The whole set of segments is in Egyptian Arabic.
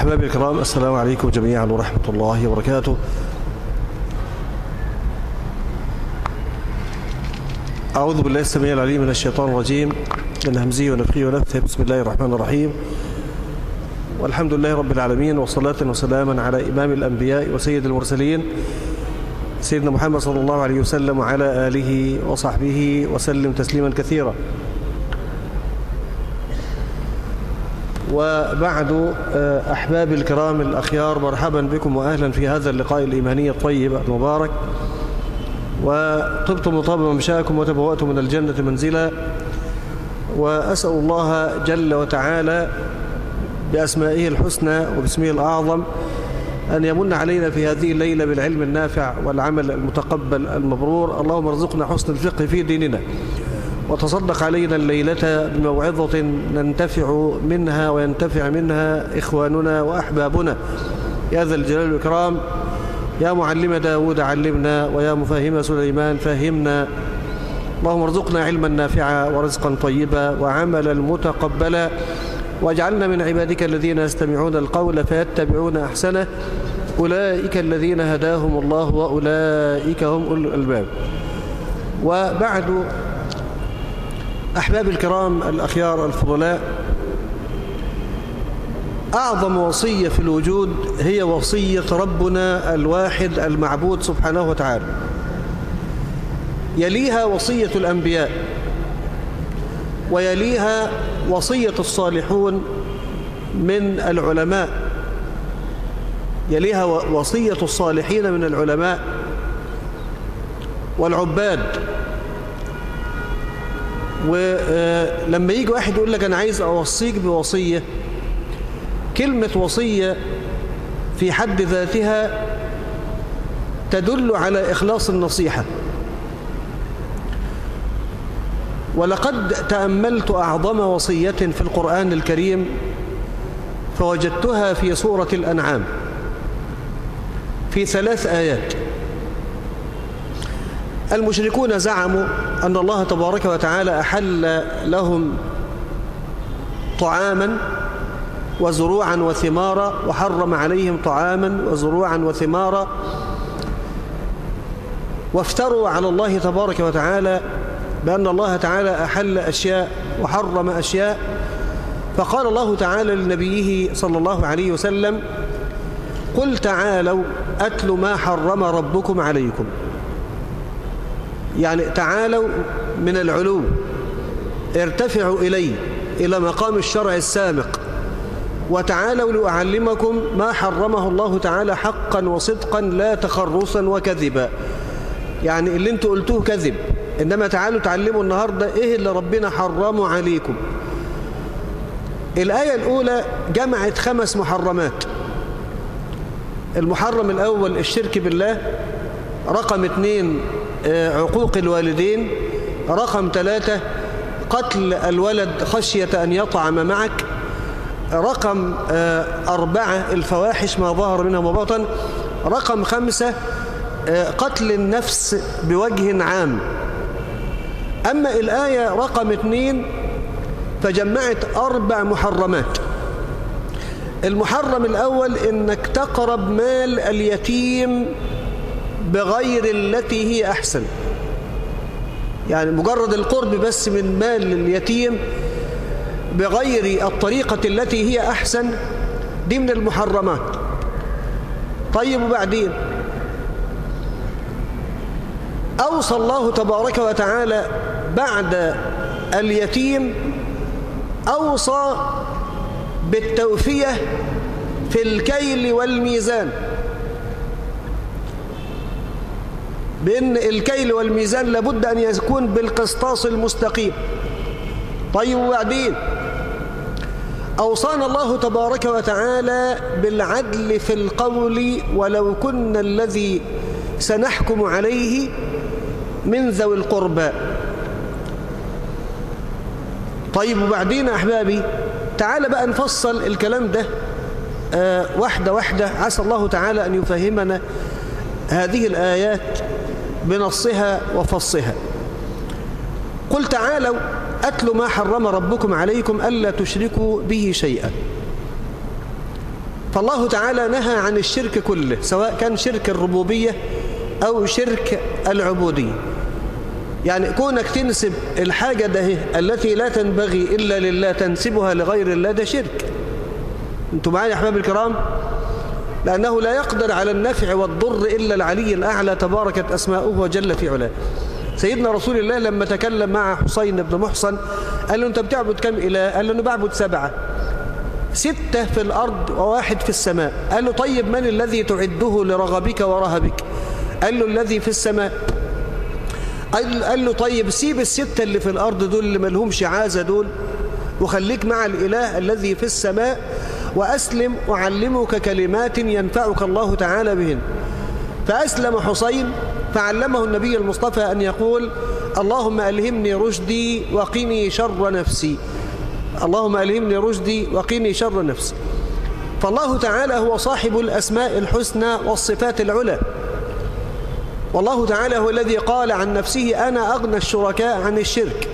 أحبابي الكرام السلام عليكم جميعا ورحمة الله وبركاته أعوذ بالله السميع العليم من الشيطان الرجيم من همزه ونفخه ونفثه بسم الله الرحمن الرحيم والحمد لله رب العالمين وصلاة وسلاما على إمام الأنبياء وسيد المرسلين سيدنا محمد صلى الله عليه وسلم وعلى آله وصحبه وسلم تسليما كثيرا وبعد أحباب الكرام الأخيار مرحبا بكم وأهلا في هذا اللقاء الإيماني الطيب المبارك وطبتم وطاب ممشاكم وتبوأتم من الجنة منزلا وأسأل الله جل وتعالى بأسمائه الحسنى وباسمه الأعظم أن يمن علينا في هذه الليلة بالعلم النافع والعمل المتقبل المبرور اللهم ارزقنا حسن الفقه في ديننا وتصدق علينا الليلة بموعظة ننتفع منها وينتفع منها إخواننا وأحبابنا يا ذا الجلال والإكرام يا معلم داود علمنا ويا مفهم سليمان فهمنا اللهم ارزقنا علما نافعا ورزقا طيبا وعملا متقبلا واجعلنا من عبادك الذين يستمعون القول فيتبعون أحسنه أولئك الذين هداهم الله وأولئك هم أولو الألباب وبعد أحباب الكرام الأخيار الفضلاء أعظم وصية في الوجود هي وصية ربنا الواحد المعبود سبحانه وتعالى يليها وصية الأنبياء ويليها وصية الصالحون من العلماء يليها وصية الصالحين من العلماء والعباد ولما يجي واحد يقول لك أنا عايز أوصيك بوصية كلمة وصية في حد ذاتها تدل على إخلاص النصيحة ولقد تأملت أعظم وصية في القرآن الكريم فوجدتها في سورة الأنعام في ثلاث آيات المشركون زعموا أن الله تبارك وتعالى أحل لهم طعاما وزروعا وثمارا وحرم عليهم طعاما وزروعا وثمارا وافتروا على الله تبارك وتعالى بأن الله تعالى أحل أشياء وحرم أشياء فقال الله تعالى لنبيه صلى الله عليه وسلم قل تعالوا أتل ما حرم ربكم عليكم يعني تعالوا من العلو ارتفعوا إلي إلى مقام الشرع السامق وتعالوا لأعلمكم ما حرمه الله تعالى حقا وصدقا لا تخرصا وكذبا يعني اللي انتوا قلتوه كذب إنما تعالوا تعلموا النهاردة إيه اللي ربنا حرمه عليكم الآية الأولى جمعت خمس محرمات المحرم الأول الشرك بالله رقم اثنين عقوق الوالدين رقم ثلاثة قتل الولد خشية أن يطعم معك رقم أربعة الفواحش ما ظهر منها وبطن رقم خمسة قتل النفس بوجه عام أما الآية رقم اثنين فجمعت أربع محرمات المحرم الأول إنك تقرب مال اليتيم بغير التي هي أحسن يعني مجرد القرب بس من مال اليتيم بغير الطريقة التي هي أحسن دي من المحرمات طيب وبعدين أوصى الله تبارك وتعالى بعد اليتيم أوصى بالتوفية في الكيل والميزان بأن الكيل والميزان لابد أن يكون بالقسطاس المستقيم طيب وبعدين أوصانا الله تبارك وتعالى بالعدل في القول ولو كنا الذي سنحكم عليه من ذوي القربى طيب وبعدين أحبابي تعال بقى نفصل الكلام ده آه واحدة واحدة عسى الله تعالى أن يفهمنا هذه الآيات بنصها وفصها قل تعالوا أتل ما حرم ربكم عليكم ألا تشركوا به شيئا فالله تعالى نهى عن الشرك كله سواء كان شرك الربوبية أو شرك العبودية يعني كونك تنسب الحاجة ده التي لا تنبغي إلا لله تنسبها لغير الله ده شرك انتم معايا يا أحباب الكرام لأنه لا يقدر على النفع والضر إلا العلي الأعلى تباركت أسماؤه وجل في علاه سيدنا رسول الله لما تكلم مع حسين بن محصن قال له أنت بتعبد كم إله قال له أنا بعبد سبعة ستة في الأرض وواحد في السماء قال له طيب من الذي تعده لرغبك ورهبك قال له الذي في السماء قال له طيب سيب الستة اللي في الأرض دول اللي ملهمش عازة دول وخليك مع الإله الذي في السماء وأسلم أعلمك كلمات ينفعك الله تعالى بهن فأسلم حسين فعلمه النبي المصطفى أن يقول اللهم ألهمني رشدي وقني شر نفسي اللهم ألهمني رشدي وقني شر نفسي فالله تعالى هو صاحب الأسماء الحسنى والصفات العلى والله تعالى هو الذي قال عن نفسه أنا أغنى الشركاء عن الشرك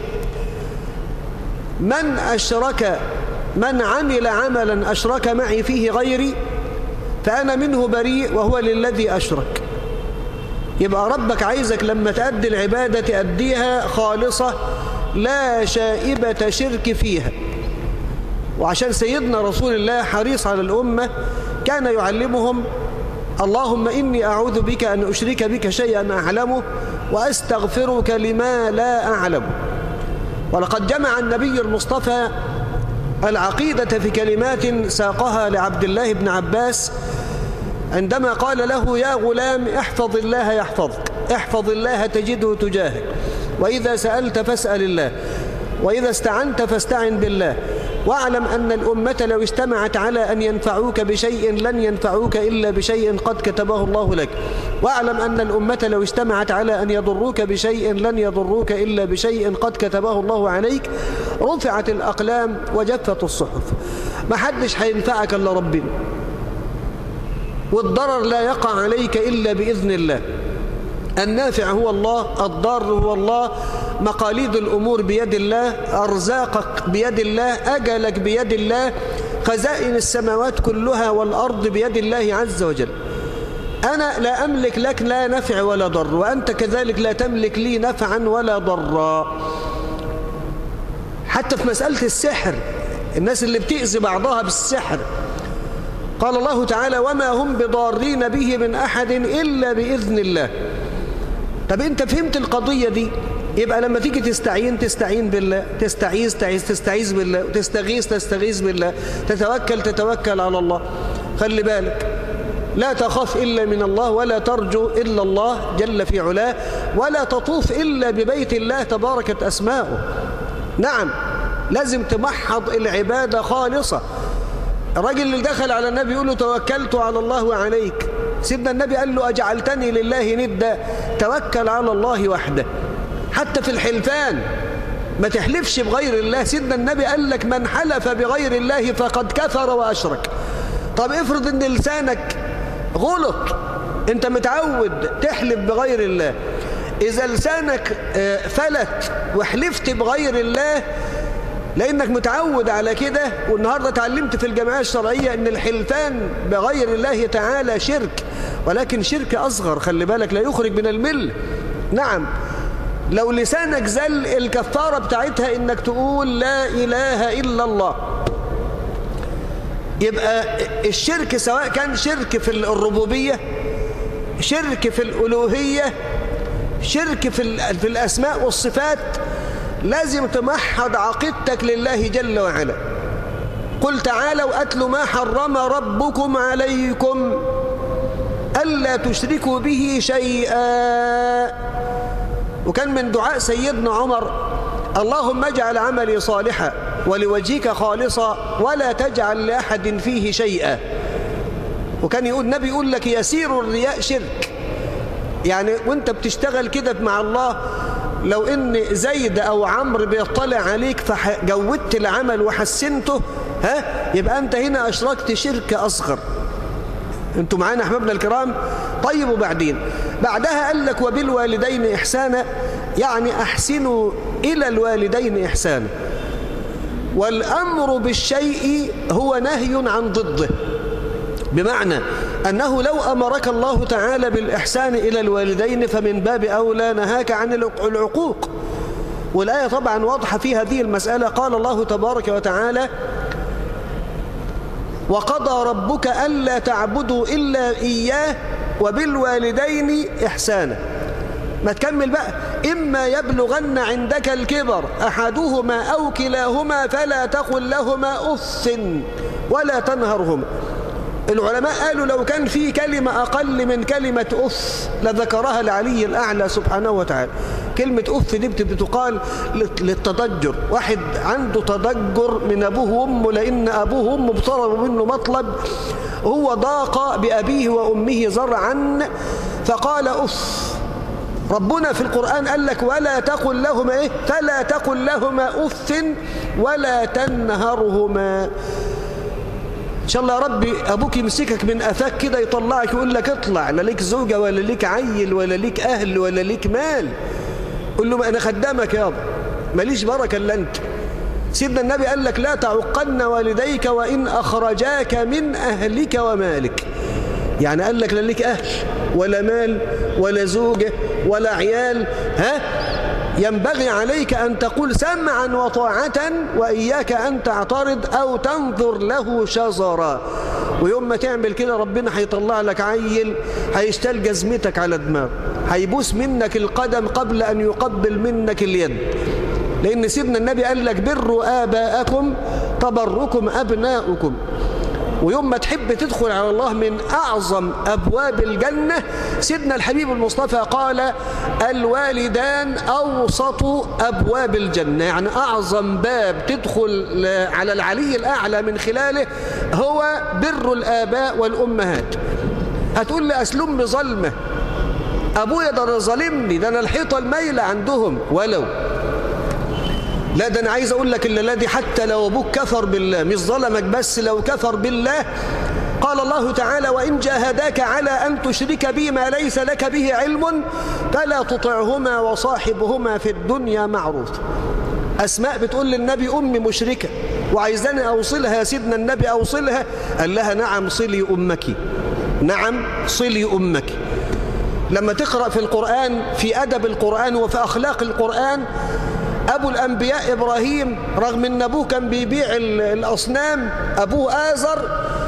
من أشرك من عمل عملا أشرك معي فيه غيري فأنا منه بريء وهو للذي أشرك يبقى ربك عايزك لما تأدي العبادة تأديها خالصة لا شائبة شرك فيها وعشان سيدنا رسول الله حريص على الأمة كان يعلمهم اللهم إني أعوذ بك أن أشرك بك شيئا أعلمه وأستغفرك لما لا أعلم ولقد جمع النبي المصطفى العقيدة في كلمات ساقها لعبد الله بن عباس عندما قال له يا غلام احفظ الله يحفظك احفظ الله تجده تجاهك وإذا سألت فاسأل الله وإذا استعنت فاستعن بالله واعلم أن الأمة لو اجتمعت على أن ينفعوك بشيء لن ينفعوك إلا بشيء قد كتبه الله لك واعلم أن الأمة لو اجتمعت على أن يضروك بشيء لن يضروك إلا بشيء قد كتبه الله عليك رفعت الأقلام وجفت الصحف ما حدش هينفعك إلا ربنا والضرر لا يقع عليك إلا بإذن الله النافع هو الله الضار هو الله مقاليد الأمور بيد الله أرزاقك بيد الله أجلك بيد الله خزائن السماوات كلها والأرض بيد الله عز وجل أنا لا أملك لك لا نفع ولا ضر وأنت كذلك لا تملك لي نفعا ولا ضرا حتى في مسألة السحر الناس اللي بتأذي بعضها بالسحر قال الله تعالى وما هم بضارين به من أحد إلا بإذن الله طب أنت فهمت القضية دي يبقى لما تيجي تستعين تستعين بالله تستعيذ تعيذ تستعيذ بالله تستغيث تستغيث بالله تتوكل تتوكل على الله خلي بالك لا تخاف إلا من الله ولا ترجو إلا الله جل في علاه ولا تطوف إلا ببيت الله تباركت أسماؤه نعم لازم تمحض العبادة خالصة الراجل اللي دخل على النبي يقول له توكلت على الله وعليك سيدنا النبي قال له أجعلتني لله ندا توكل على الله وحده حتى في الحلفان ما تحلفش بغير الله سيدنا النبي قال لك من حلف بغير الله فقد كفر وأشرك طب افرض ان لسانك غلط انت متعود تحلف بغير الله إذا لسانك فلت وحلفت بغير الله لأنك متعود على كده والنهاردة تعلمت في الجمعية الشرعية أن الحلفان بغير الله تعالى شرك ولكن شرك أصغر خلي بالك لا يخرج من المل نعم لو لسانك زل الكفارة بتاعتها انك تقول لا اله الا الله يبقى الشرك سواء كان شرك في الربوبية شرك في الألوهية شرك في, في الأسماء والصفات لازم تمحض عقيدتك لله جل وعلا قل تعالوا أتلوا ما حرم ربكم عليكم ألا تشركوا به شيئا وكان من دعاء سيدنا عمر اللهم اجعل عملي صالحا ولوجهك خالصا ولا تجعل لأحد فيه شيئا وكان يقول النبي يقول لك يسير الرياء شرك يعني وانت بتشتغل كده مع الله لو ان زيد او عمرو بيطلع عليك فجودت العمل وحسنته ها يبقى انت هنا اشركت شرك اصغر انتوا معانا احبابنا الكرام طيب وبعدين بعدها قال لك وبالوالدين احسانا يعني احسنوا الى الوالدين احسانا والامر بالشيء هو نهي عن ضده بمعنى أنه لو أمرك الله تعالى بالإحسان إلى الوالدين فمن باب أولى نهاك عن العقوق والآية طبعا واضحة في هذه المسألة قال الله تبارك وتعالى وقضى ربك ألا تعبدوا إلا إياه وبالوالدين إحسانا ما تكمل بقى إما يبلغن عندك الكبر أحدهما أو كلاهما فلا تقل لهما أف ولا تنهرهما العلماء قالوا لو كان في كلمة أقل من كلمة أف لذكرها العلي الأعلى سبحانه وتعالى كلمة أف دي بتقال للتضجر واحد عنده تضجر من أبوه وأمه لأن أبوه وأمه بطلبوا منه مطلب هو ضاق بأبيه وأمه زرعا فقال أف ربنا في القرآن قال لك ولا تقل لهما إيه فلا تقل لهما أف ولا تنهرهما إن شاء الله يا ربي أبوك يمسكك من أفاك كده يطلعك يقول لك اطلع لا ليك زوجة ولا ليك عيل ولا ليك أهل ولا ليك مال قل له أنا خدامك يابا ماليش بركة إلا أنت سيدنا النبي قال لك لا تعقن والديك وإن أخرجاك من أهلك ومالك يعني قال لك لا ليك أهل ولا مال ولا زوجة ولا عيال ها ينبغي عليك أن تقول سمعا وطاعة وإياك أن تعترض أو تنظر له شزرا ويوم ما تعمل كده ربنا هيطلع لك عيل هيشتل جزمتك على دماغه هيبوس منك القدم قبل أن يقبل منك اليد لأن سيدنا النبي قال لك بروا آباءكم تبركم أبناؤكم ويوم ما تحب تدخل على الله من أعظم أبواب الجنة سيدنا الحبيب المصطفى قال الوالدان أوسط أبواب الجنة يعني أعظم باب تدخل على العلي الأعلى من خلاله هو بر الآباء والأمهات هتقول لي أسلم بظلمة أبويا ده ظالمني ده أنا الحيطة الميلة عندهم ولو لا ده أنا عايز أقول لك اللي دي حتى لو أبوك كفر بالله مش ظلمك بس لو كفر بالله قال الله تعالى وإن جاهداك على أن تشرك بي ما ليس لك به علم فلا تطعهما وصاحبهما في الدنيا معروف أسماء بتقول للنبي أمي مشركة وعايزاني أوصلها يا سيدنا النبي أوصلها قال لها نعم صلي أمك نعم صلي أمك لما تقرأ في القرآن في أدب القرآن وفي أخلاق القرآن أبو الأنبياء إبراهيم رغم أن أبوه كان بيبيع الأصنام أبوه آزر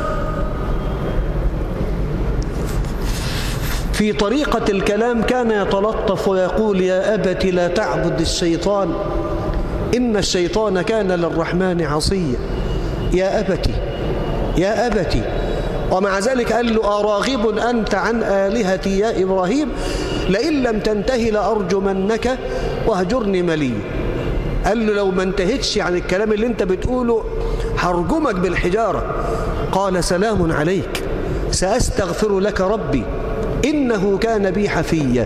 في طريقة الكلام كان يتلطف ويقول يا أبت لا تعبد الشيطان إن الشيطان كان للرحمن عصيا يا أبت يا أبت ومع ذلك قال له أراغب أنت عن آلهتي يا إبراهيم لئن لم تنتهي لأرجمنك واهجرني مليا قال له لو ما انتهتش عن الكلام اللي انت بتقوله هرجمك بالحجارة قال سلام عليك سأستغفر لك ربي إنه كان بي حفيا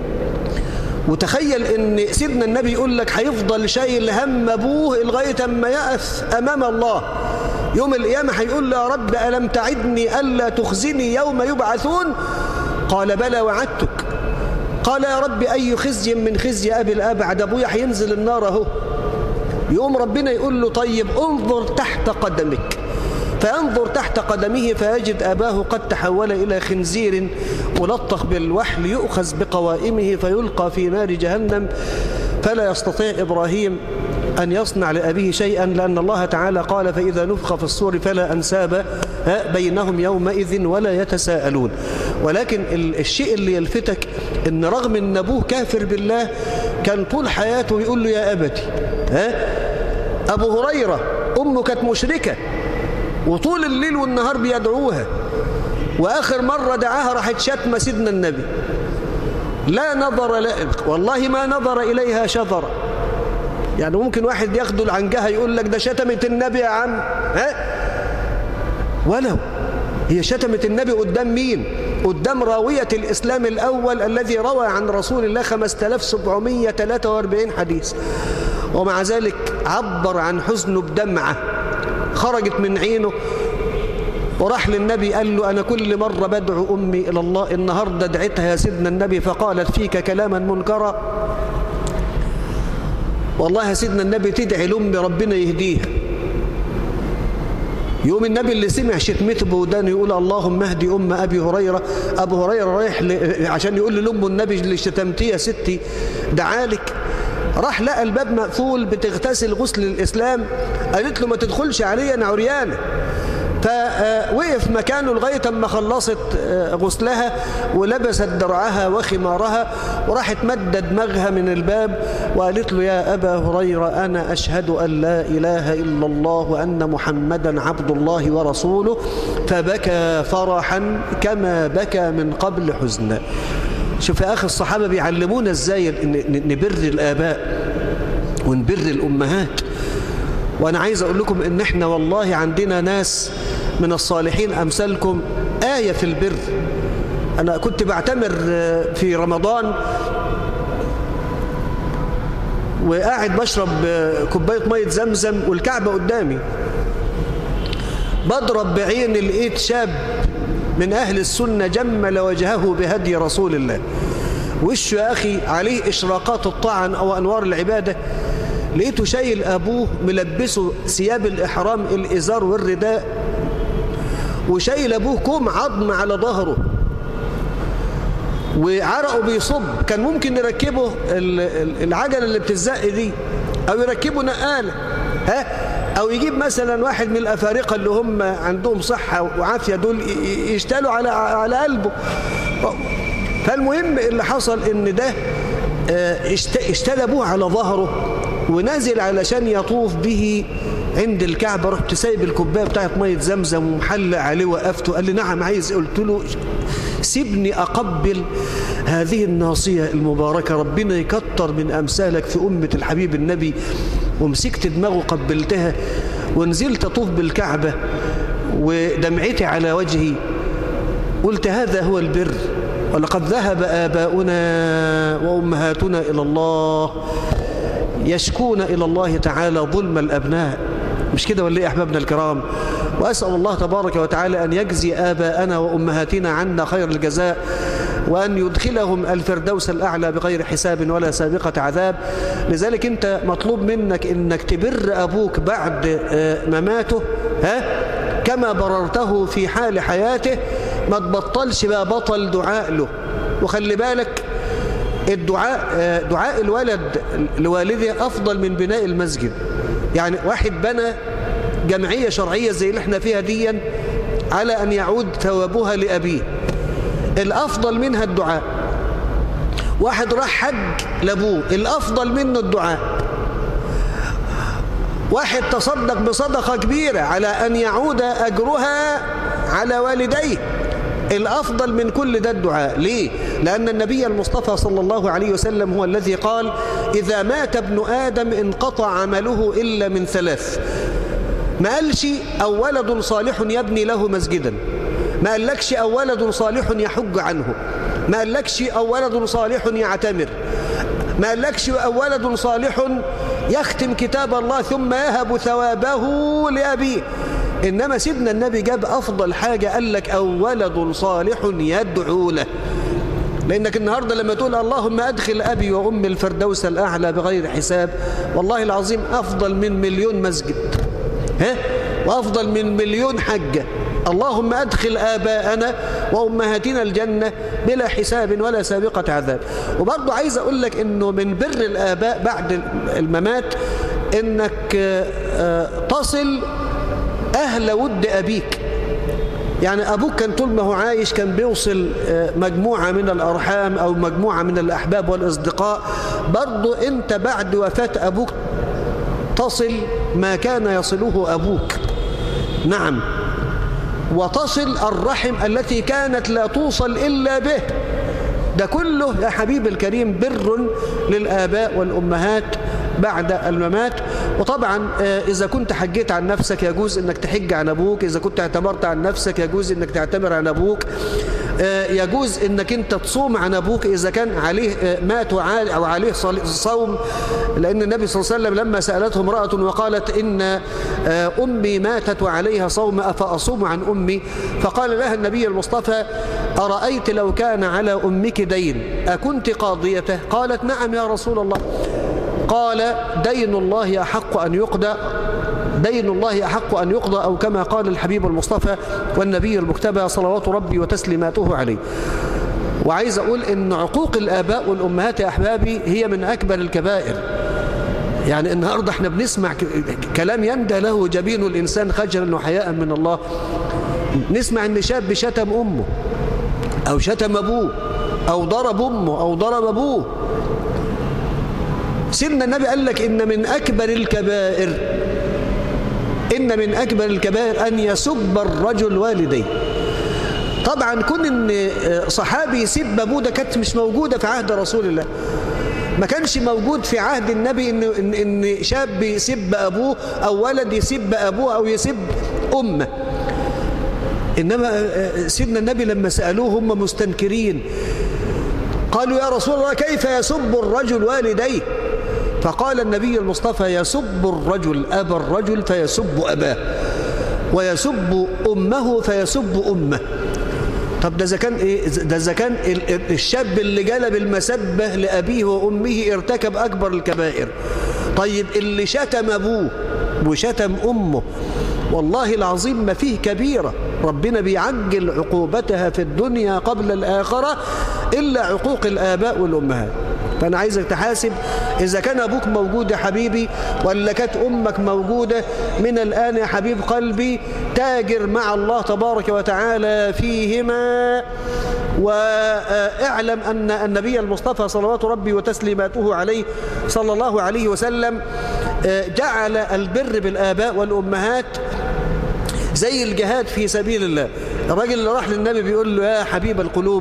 وتخيل ان سيدنا النبي يقول لك هيفضل شايل هم ابوه لغايه اما يأس امام الله يوم القيامه هيقول له يا رب الم تعدني الا تخزني يوم يبعثون قال بلى وعدتك قال يا رب اي خزي من خزي ابي الابعد ابويا هينزل النار اهو يقوم ربنا يقول له طيب انظر تحت قدمك فينظر تحت قدمه فيجد أباه قد تحول إلى خنزير ملطخ بالوحل يؤخذ بقوائمه فيلقى في نار جهنم فلا يستطيع إبراهيم أن يصنع لأبيه شيئا لأن الله تعالى قال فإذا نفخ في الصور فلا أنساب بينهم يومئذ ولا يتساءلون ولكن الشيء اللي يلفتك أن رغم أن أبوه كافر بالله كان طول حياته يقول له يا أبتي ها أبو هريرة أمه كانت مشركة وطول الليل والنهار بيدعوها وآخر مرة دعاها راحت شتم سيدنا النبي لا نظر لا والله ما نظر إليها شذرا يعني ممكن واحد ياخده عنجها يقول لك ده شتمت النبي يا عم ها ولو هي شتمت النبي قدام مين قدام راوية الإسلام الأول الذي روى عن رسول الله 5743 حديث ومع ذلك عبر عن حزنه بدمعة خرجت من عينه وراح للنبي قال له أنا كل مرة بدعو أمي إلى الله النهاردة دعتها يا سيدنا النبي فقالت فيك كلاما منكرا والله يا سيدنا النبي تدعي لأمي ربنا يهديها يوم النبي اللي سمع شتمته بودانه يقول اللهم اهدي أم أبي هريرة أبو هريرة رايح عشان يقول لأم النبي اللي شتمتيه يا ستي دعالك راح لقى الباب مقفول بتغتسل غسل الإسلام قالت له ما تدخلش علي أنا عريانة فوقف مكانه لغاية ما خلصت غسلها ولبست درعها وخمارها وراحت مد دماغها من الباب وقالت له يا أبا هريرة أنا أشهد أن لا إله إلا الله وأن محمدا عبد الله ورسوله فبكى فرحا كما بكى من قبل حزنا شوف يا أخي الصحابة بيعلمونا إزاي نبر الآباء ونبر الأمهات وأنا عايز أقول لكم إن إحنا والله عندنا ناس من الصالحين أمثالكم آية في البر أنا كنت بعتمر في رمضان وقاعد بشرب كوباية مية زمزم والكعبة قدامي بضرب بعين لقيت شاب من أهل السنة جمل وجهه بهدي رسول الله وشه يا أخي عليه إشراقات الطعن أو أنوار العبادة لقيته شايل أبوه ملبسه ثياب الإحرام الإزار والرداء وشايل أبوه كوم عظم على ظهره وعرقه بيصب كان ممكن نركبه العجلة اللي بتزق دي أو يركبه نقالة ها أو يجيب مثلا واحد من الأفارقة اللي هم عندهم صحة وعافية دول يشتالوا على على قلبه فالمهم اللي حصل إن ده اشتلى أبوه على ظهره ونازل علشان يطوف به عند الكعبة رحت سايب الكوباية بتاعت مية زمزم ومحلق عليه وقفته قال لي نعم عايز قلت له سيبني أقبل هذه الناصية المباركة ربنا يكتر من أمثالك في أمة الحبيب النبي ومسكت دماغه قبلتها ونزلت أطوف بالكعبة ودمعتي على وجهي قلت هذا هو البر ولقد ذهب آباؤنا وأمهاتنا إلى الله يشكون إلى الله تعالى ظلم الأبناء مش كده ولا ايه أحبابنا الكرام وأسأل الله تبارك وتعالى أن يجزي آباءنا وأمهاتنا عنا خير الجزاء وأن يدخلهم الفردوس الأعلى بغير حساب ولا سابقة عذاب لذلك أنت مطلوب منك أنك تبر أبوك بعد مماته ها كما بررته في حال حياته ما تبطلش بقى بطل دعاء له وخلي بالك الدعاء دعاء الولد لوالده أفضل من بناء المسجد يعني واحد بنى جمعية شرعية زي اللي احنا فيها ديا على أن يعود ثوابها لأبيه الأفضل منها الدعاء واحد راح حج لأبوه الأفضل منه الدعاء واحد تصدق بصدقة كبيرة على أن يعود أجرها على والديه الأفضل من كل ده الدعاء ليه؟ لأن النبي المصطفى صلى الله عليه وسلم هو الذي قال إذا مات ابن آدم انقطع عمله إلا من ثلاث ما قالش أو ولد صالح يبني له مسجدا ما قالكش أو ولد صالح يحج عنه ما قالكش أو ولد صالح يعتمر ما قالكش أو ولد صالح يختم كتاب الله ثم يهب ثوابه لأبيه إنما سيدنا النبي جاب أفضل حاجة قال لك أو ولد صالح يدعو له لأنك النهاردة لما تقول اللهم أدخل أبي وأمي الفردوس الأعلى بغير حساب والله العظيم أفضل من مليون مسجد ها؟ وأفضل من مليون حجة اللهم أدخل آباءنا وأمهاتنا الجنة بلا حساب ولا سابقة عذاب وبرضو عايز أقول لك أنه من بر الآباء بعد الممات أنك تصل أهل ود أبيك يعني أبوك كان طول ما هو عايش كان بيوصل مجموعة من الأرحام أو مجموعة من الأحباب والأصدقاء برضو أنت بعد وفاة أبوك تصل ما كان يصله أبوك نعم وتصل الرحم التي كانت لا توصل إلا به ده كله يا حبيب الكريم بر للآباء والأمهات بعد الممات وطبعا إذا كنت حجيت عن نفسك يجوز أنك تحج عن أبوك إذا كنت اعتمرت عن نفسك يجوز أنك تعتمر عن أبوك يجوز أنك أنت تصوم عن أبوك إذا كان عليه مات أو عليه صوم لأن النبي صلى الله عليه وسلم لما سألته امرأة وقالت إن أمي ماتت وعليها صوم أفأصوم عن أمي فقال لها النبي المصطفى أرأيت لو كان على أمك دين أكنت قاضيته قالت نعم يا رسول الله قال دين الله أحق أن يقضى دين الله أحق أن يقضى أو كما قال الحبيب المصطفى والنبي المكتبى صلوات ربي وتسليماته عليه وعايز أقول إن عقوق الآباء والأمهات يا أحبابي هي من أكبر الكبائر يعني النهاردة احنا بنسمع كلام يندى له جبين الإنسان خجلا وحياء من الله نسمع ان شاب شتم أمه أو شتم أبوه أو ضرب أمه أو ضرب أبوه سيدنا النبي قال لك إن من أكبر الكبائر إن من أكبر الكبائر أن يسب الرجل والديه طبعا كون ان صحابي يسب ابوه ده كانت مش موجودة في عهد رسول الله ما كانش موجود في عهد النبي ان ان, إن شاب يسب ابوه او ولد يسب ابوه او يسب امه انما سيدنا النبي لما سالوه هم مستنكرين قالوا يا رسول الله كيف يسب الرجل والديه فقال النبي المصطفى يسب الرجل أبا الرجل فيسب أباه ويسب أمه فيسب أمه طب ده إذا كان إيه ده إذا كان الشاب اللي جلب المسبة لأبيه وأمه ارتكب أكبر الكبائر طيب اللي شتم أبوه وشتم أمه والله العظيم ما فيه كبيرة ربنا بيعجل عقوبتها في الدنيا قبل الآخرة إلا عقوق الآباء والأمهات فأنا عايزك تحاسب إذا كان أبوك موجود يا حبيبي ولا كانت أمك موجودة من الآن يا حبيب قلبي تاجر مع الله تبارك وتعالى فيهما واعلم أن النبي المصطفى صلوات ربي وتسليماته عليه صلى الله عليه وسلم جعل البر بالآباء والأمهات زي الجهاد في سبيل الله الراجل اللي راح للنبي بيقول له يا حبيب القلوب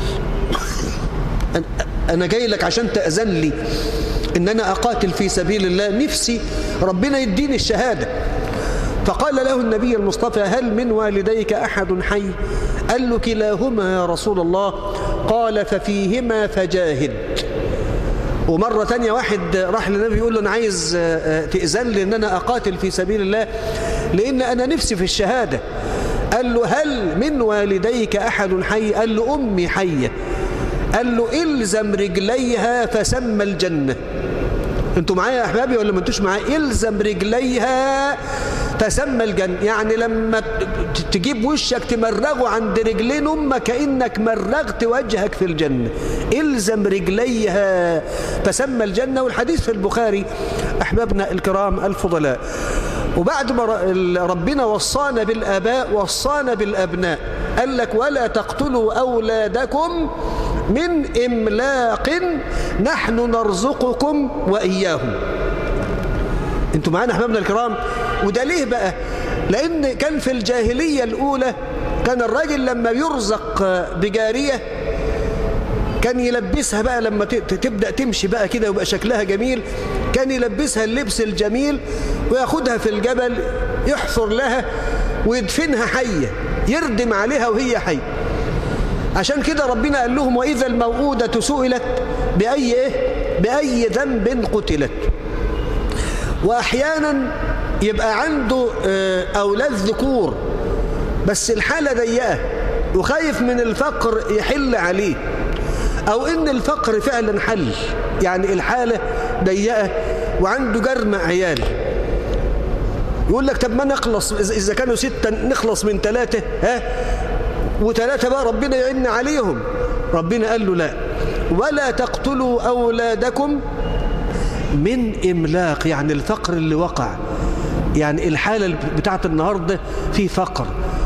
أنا جاي لك عشان تأذن لي إن أنا أقاتل في سبيل الله نفسي ربنا يديني الشهادة فقال له النبي المصطفى هل من والديك أحد حي قال له كلاهما يا رسول الله قال ففيهما فجاهد ومرة تانية واحد راح للنبي يقول له أنا عايز تأذن لي إن أنا أقاتل في سبيل الله لأن أنا نفسي في الشهادة قال له هل من والديك أحد حي قال له أمي حية قال له إلزم رجليها فسمى الجنة انتوا معايا يا أحبابي ولا ما انتوش معايا إلزم رجليها فسمى الجنة يعني لما تجيب وشك تمرغه عند رجلين أمك كأنك مرغت وجهك في الجنة إلزم رجليها فسمى الجنة والحديث في البخاري أحبابنا الكرام الفضلاء وبعد ما ربنا وصانا بالآباء وصانا بالأبناء قال لك ولا تقتلوا أولادكم من إملاق نحن نرزقكم وإياهم انتوا معانا أحبابنا الكرام وده ليه بقى لأن كان في الجاهلية الأولى كان الراجل لما يرزق بجارية كان يلبسها بقى لما تبدأ تمشي بقى كده ويبقى شكلها جميل كان يلبسها اللبس الجميل وياخدها في الجبل يحفر لها ويدفنها حية يردم عليها وهي حية عشان كده ربنا قال لهم وإذا الموءودة سئلت بأي إيه؟ بأي ذنب قتلت وأحيانا يبقى عنده أولاد ذكور بس الحالة ضيقة وخايف من الفقر يحل عليه أو إن الفقر فعلا حل يعني الحالة ضيقة وعنده جرم عيال يقول لك طب ما نخلص إذا كانوا ستة نخلص من ثلاثة ها وثلاثة بقى ربنا يعن عليهم ربنا قال له لا ولا تقتلوا أولادكم من إملاق يعني الفقر اللي وقع يعني الحالة بتاعت النهاردة في فقر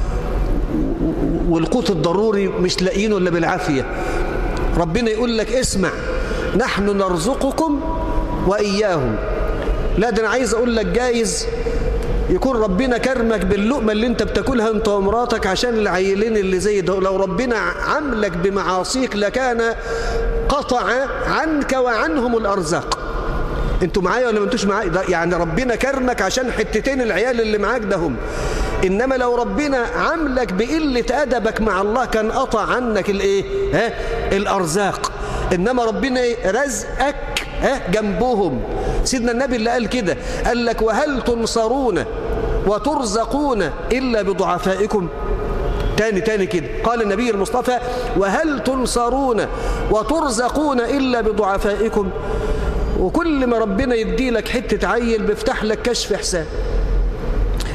والقوت الضروري مش لاقيينه إلا بالعافية ربنا يقول لك اسمع نحن نرزقكم وإياهم لا ده أنا عايز أقول لك جايز يكون ربنا كرمك باللقمة اللي انت بتاكلها انت ومراتك عشان العيلين اللي زي ده لو ربنا عملك بمعاصيك لكان قطع عنك وعنهم الأرزاق انتوا معايا ولا ما انتوش معايا يعني ربنا كرمك عشان حتتين العيال اللي معاك ده هم إنما لو ربنا عملك بقلة أدبك مع الله كان قطع عنك الايه ها الأرزاق إنما ربنا رزقك ها جنبهم سيدنا النبي اللي قال كده قال لك وهل تنصرون وترزقون إلا بضعفائكم تاني تاني كده قال النبي المصطفى وهل تنصرون وترزقون إلا بضعفائكم وكل ما ربنا يدي لك حتة عيل بيفتح لك كشف حساب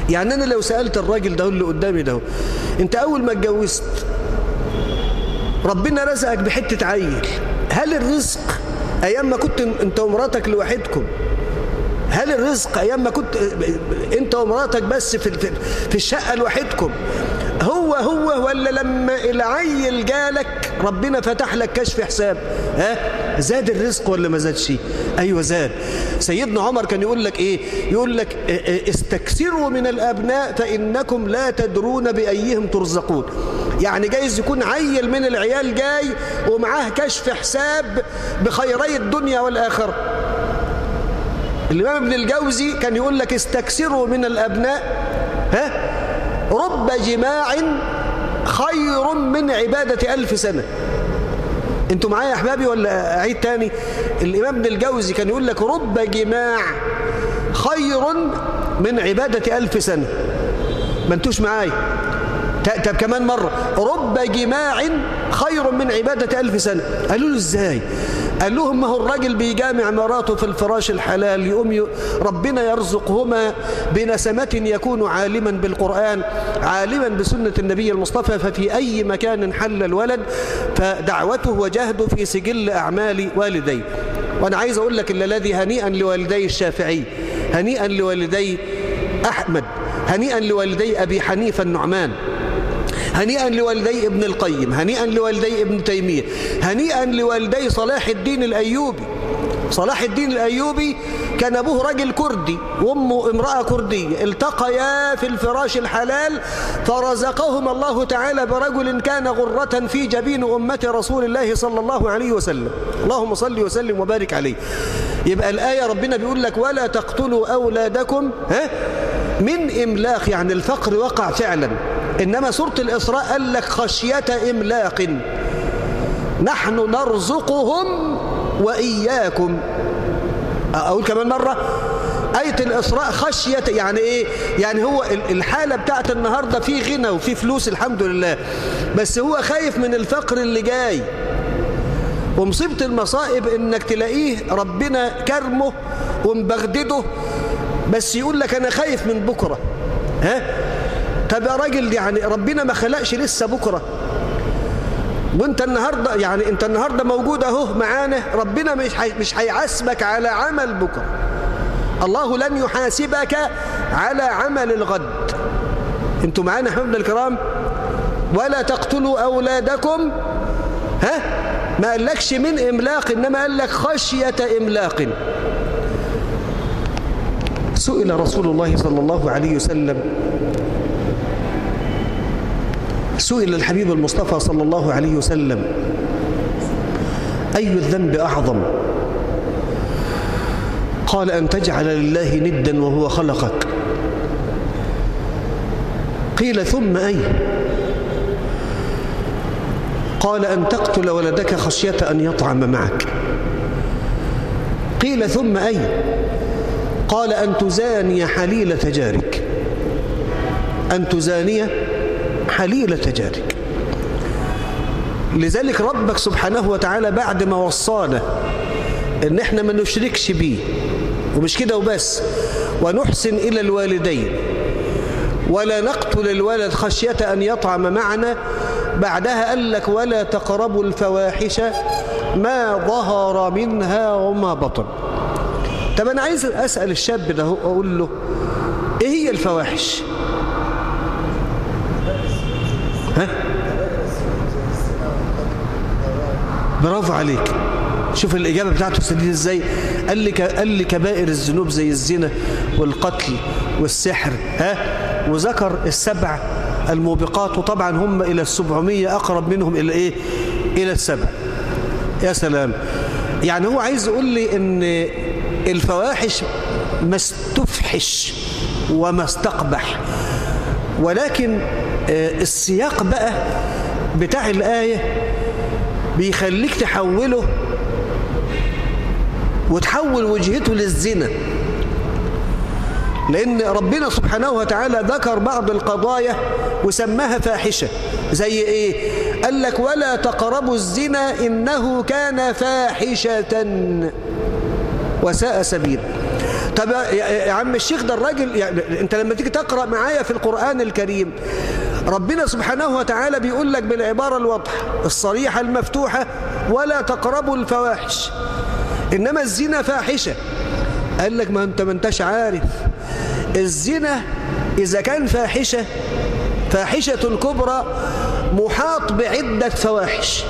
يعني أنا لو سألت الراجل ده اللي قدامي ده أنت أول ما اتجوزت ربنا رزقك بحتة عيل هل الرزق أيام ما كنت أنت ومراتك لوحدكم هل الرزق أيام ما كنت أنت ومراتك بس في في الشقة لوحدكم هو هو ولا لما العيل جالك ربنا فتح لك كشف حساب ها زاد الرزق ولا ما زادش ايوه زاد سيدنا عمر كان يقول لك ايه يقول لك استكثروا من الابناء فانكم لا تدرون بايهم ترزقون يعني جايز يكون عيل من العيال جاي ومعاه كشف حساب بخيري الدنيا والاخره الإمام ابن الجوزي كان يقول لك استكثروا من الأبناء ها رب جماع خير من عبادة ألف سنة انتوا معايا يا احبابي ولا اعيد تاني الامام ابن الجوزي كان يقول لك رب جماع خير من عبادة ألف سنة ما انتوش معايا طب كمان مرة رب جماع خير من عبادة ألف سنة قالوا له ازاي قال لهم ما هو الراجل بيجامع مراته في الفراش الحلال يقوم ربنا يرزقهما بنسمة يكون عالما بالقرآن عالما بسنة النبي المصطفى ففي أي مكان حل الولد فدعوته وجهده في سجل أعمال والديه وأنا عايز أقول لك إلا الذي هنيئا لوالدي الشافعي هنيئا لوالدي أحمد هنيئا لوالدي أبي حنيفة النعمان هنيئا لوالدي ابن القيم هنيئا لوالدي ابن تيمية هنيئا لوالدي صلاح الدين الأيوبي صلاح الدين الأيوبي كان أبوه رجل كردي وأمه امرأة كردية التقيا في الفراش الحلال فرزقهما الله تعالى برجل كان غرة في جبين أمة رسول الله صلى الله عليه وسلم اللهم صل وسلم وبارك عليه يبقى الآية ربنا بيقول لك ولا تقتلوا أولادكم ها من إملاق يعني الفقر وقع فعلا إنما سورة الإسراء قال لك خشية إملاق نحن نرزقهم وإياكم أقول كمان مرة آية الإسراء خشية يعني إيه يعني هو الحالة بتاعت النهاردة في غنى وفي فلوس الحمد لله بس هو خايف من الفقر اللي جاي ومصيبة المصائب إنك تلاقيه ربنا كرمه ومبغدده بس يقول لك أنا خايف من بكرة ها طب يا راجل يعني ربنا ما خلقش لسه بكرة وانت النهاردة يعني انت النهاردة موجود اهو معانا ربنا مش حي مش هيعاسبك على عمل بكرة الله لن يحاسبك على عمل الغد انتوا معانا حبنا الكرام ولا تقتلوا أولادكم ها ما قالكش من إملاق إنما قال لك خشية إملاق سئل رسول الله صلى الله عليه وسلم سئل الحبيب المصطفى صلى الله عليه وسلم أي الذنب أعظم قال أن تجعل لله ندا وهو خلقك قيل ثم أي قال أن تقتل ولدك خشية أن يطعم معك قيل ثم أي قال أن تزاني حليلة جارك أن تزاني حليلة جارك لذلك ربك سبحانه وتعالى بعد ما وصانا ان احنا ما نشركش بيه ومش كده وبس ونحسن إلى الوالدين ولا نقتل الولد خشية أن يطعم معنا بعدها قال لك ولا تقربوا الفواحش ما ظهر منها وما بطن طب أنا عايز أسأل الشاب ده أقول له إيه هي الفواحش ها برافو عليك شوف الإجابة بتاعته سديد إزاي قال لي, قال لي كبائر الذنوب زي الزنا والقتل والسحر ها وذكر السبع الموبقات وطبعا هم إلى السبعمية أقرب منهم إلى إيه إلى السبع يا سلام يعني هو عايز يقول لي إن الفواحش ما استفحش وما استقبح ولكن السياق بقى بتاع الآية بيخليك تحوله وتحول وجهته للزنا لأن ربنا سبحانه وتعالى ذكر بعض القضايا وسماها فاحشة زي إيه قال لك ولا تقربوا الزنا إنه كان فاحشة وساء سبيل طب يا عم الشيخ ده الراجل يعني انت لما تيجي تقرأ معايا في القرآن الكريم ربنا سبحانه وتعالى بيقول لك بالعبارة الواضحة الصريحة المفتوحة ولا تقربوا الفواحش إنما الزنا فاحشة قال لك ما انت ما انتش عارف الزنا إذا كان فاحشة فاحشة كبرى محاط بعدة فواحش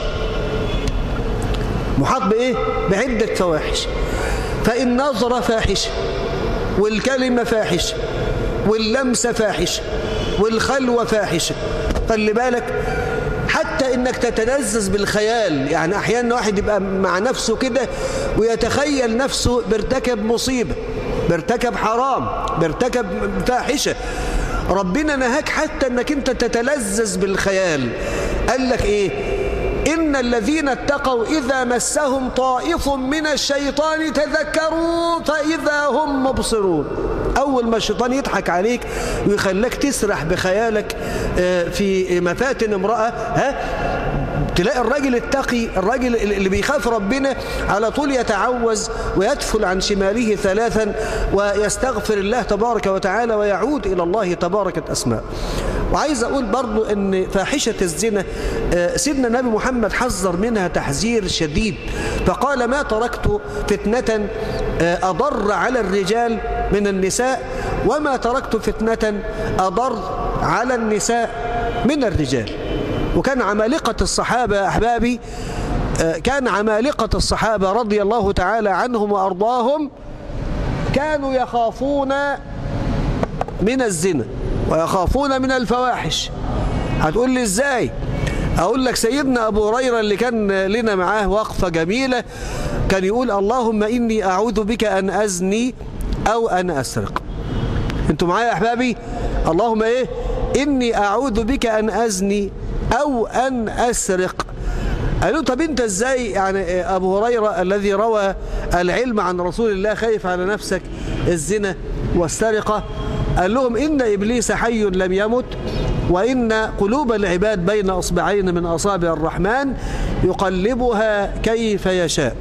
محاط بإيه؟ بعدة فواحش فإن نظر فاحشة والكلمة فاحشة واللمسة فاحشة والخلوة فاحشة خلي بالك حتى انك تتلذذ بالخيال يعني احيانا واحد يبقى مع نفسه كده ويتخيل نفسه بيرتكب مصيبة بيرتكب حرام بيرتكب فاحشة ربنا نهاك حتى انك انت تتلذذ بالخيال قال لك ايه إن الذين اتقوا إذا مسهم طائف من الشيطان تذكروا فإذا هم مبصرون أول ما الشيطان يضحك عليك ويخليك تسرح بخيالك في مفاتن امرأة ها تلاقي الراجل التقي الراجل اللي بيخاف ربنا على طول يتعوز ويدفل عن شماله ثلاثا ويستغفر الله تبارك وتعالى ويعود إلى الله تبارك اسماء وعايز أقول برضو أن فاحشة الزنا سيدنا النبي محمد حذر منها تحذير شديد فقال ما تركت فتنة أضر على الرجال من النساء وما تركت فتنة أضر على النساء من الرجال وكان عمالقة الصحابة أحبابي كان عمالقة الصحابة رضي الله تعالى عنهم وأرضاهم كانوا يخافون من الزنا ويخافون من الفواحش هتقول لي ازاي اقول لك سيدنا ابو هريره اللي كان لنا معاه وقفه جميله كان يقول اللهم اني اعوذ بك ان ازني او ان اسرق انتوا معايا يا احبابي اللهم ايه اني اعوذ بك ان ازني او ان اسرق قالوا طب انت ازاي يعني ابو هريره الذي روى العلم عن رسول الله خايف على نفسك الزنا والسرقه قال لهم إن إبليس حي لم يمت وإن قلوب العباد بين أصبعين من أصابع الرحمن يقلبها كيف يشاء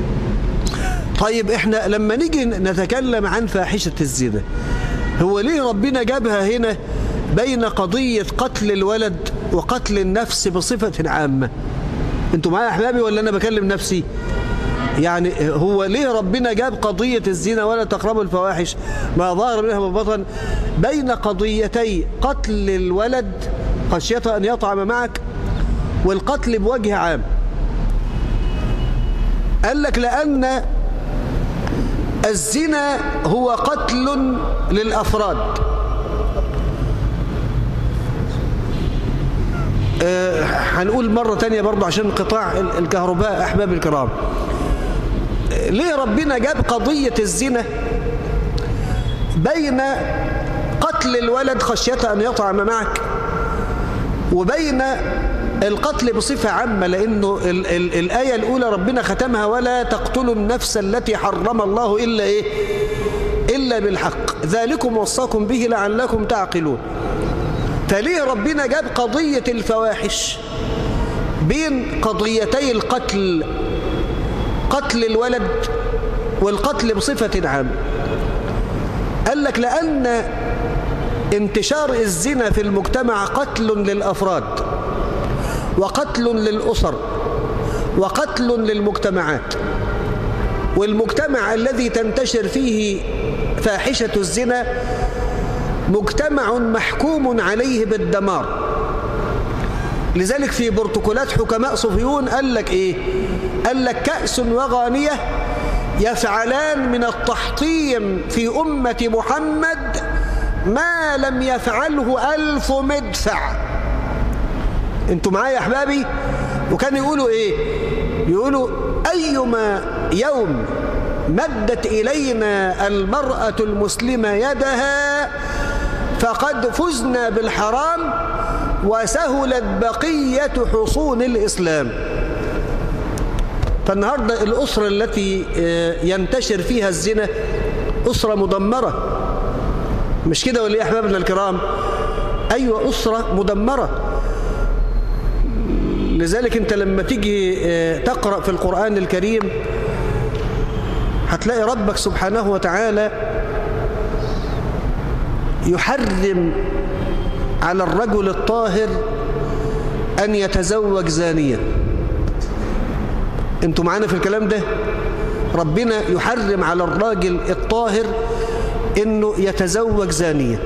طيب إحنا لما نيجي نتكلم عن فاحشة الزنا هو ليه ربنا جابها هنا بين قضية قتل الولد وقتل النفس بصفة عامة انتوا معايا أحبابي ولا أنا بكلم نفسي يعني هو ليه ربنا جاب قضية الزنا ولا تقربوا الفواحش ما ظهر منها ببطن بين قضيتي قتل الولد خشية أن يطعم معك والقتل بوجه عام قال لك لأن الزنا هو قتل للأفراد أه هنقول مرة تانية برضه عشان انقطاع الكهرباء أحباب الكرام ليه ربنا جاب قضية الزنا بين قتل الولد خشية أن يطعم معك وبين القتل بصفة عامة لأنه ال ال الآية الأولى ربنا ختمها ولا تقتلوا النفس التي حرم الله إلا إيه إلا بالحق ذلكم وصاكم به لعلكم تعقلون فليه ربنا جاب قضية الفواحش بين قضيتي القتل قتل الولد والقتل بصفة عامة قال لك لأن انتشار الزنا في المجتمع قتل للأفراد وقتل للأسر وقتل للمجتمعات والمجتمع الذي تنتشر فيه فاحشة الزنا مجتمع محكوم عليه بالدمار لذلك في بروتوكولات حكماء صهيون قال لك ايه قال لك كأس وغانية يفعلان من التحطيم في أمة محمد ما لم يفعله ألف مدفع انتوا معايا يا أحبابي وكانوا يقولوا ايه يقولوا أيما يوم مدت إلينا المرأة المسلمة يدها فقد فزنا بالحرام وسهلت بقية حصون الإسلام فالنهاردة الأسرة التي ينتشر فيها الزنا أسرة مدمرة مش كده ولا يا أحبابنا الكرام أيوة أسرة مدمرة لذلك أنت لما تيجي تقرأ في القرآن الكريم هتلاقي ربك سبحانه وتعالى يحرم على الرجل الطاهر أن يتزوج زانية انتوا معانا في الكلام ده ربنا يحرم على الراجل الطاهر انه يتزوج زانية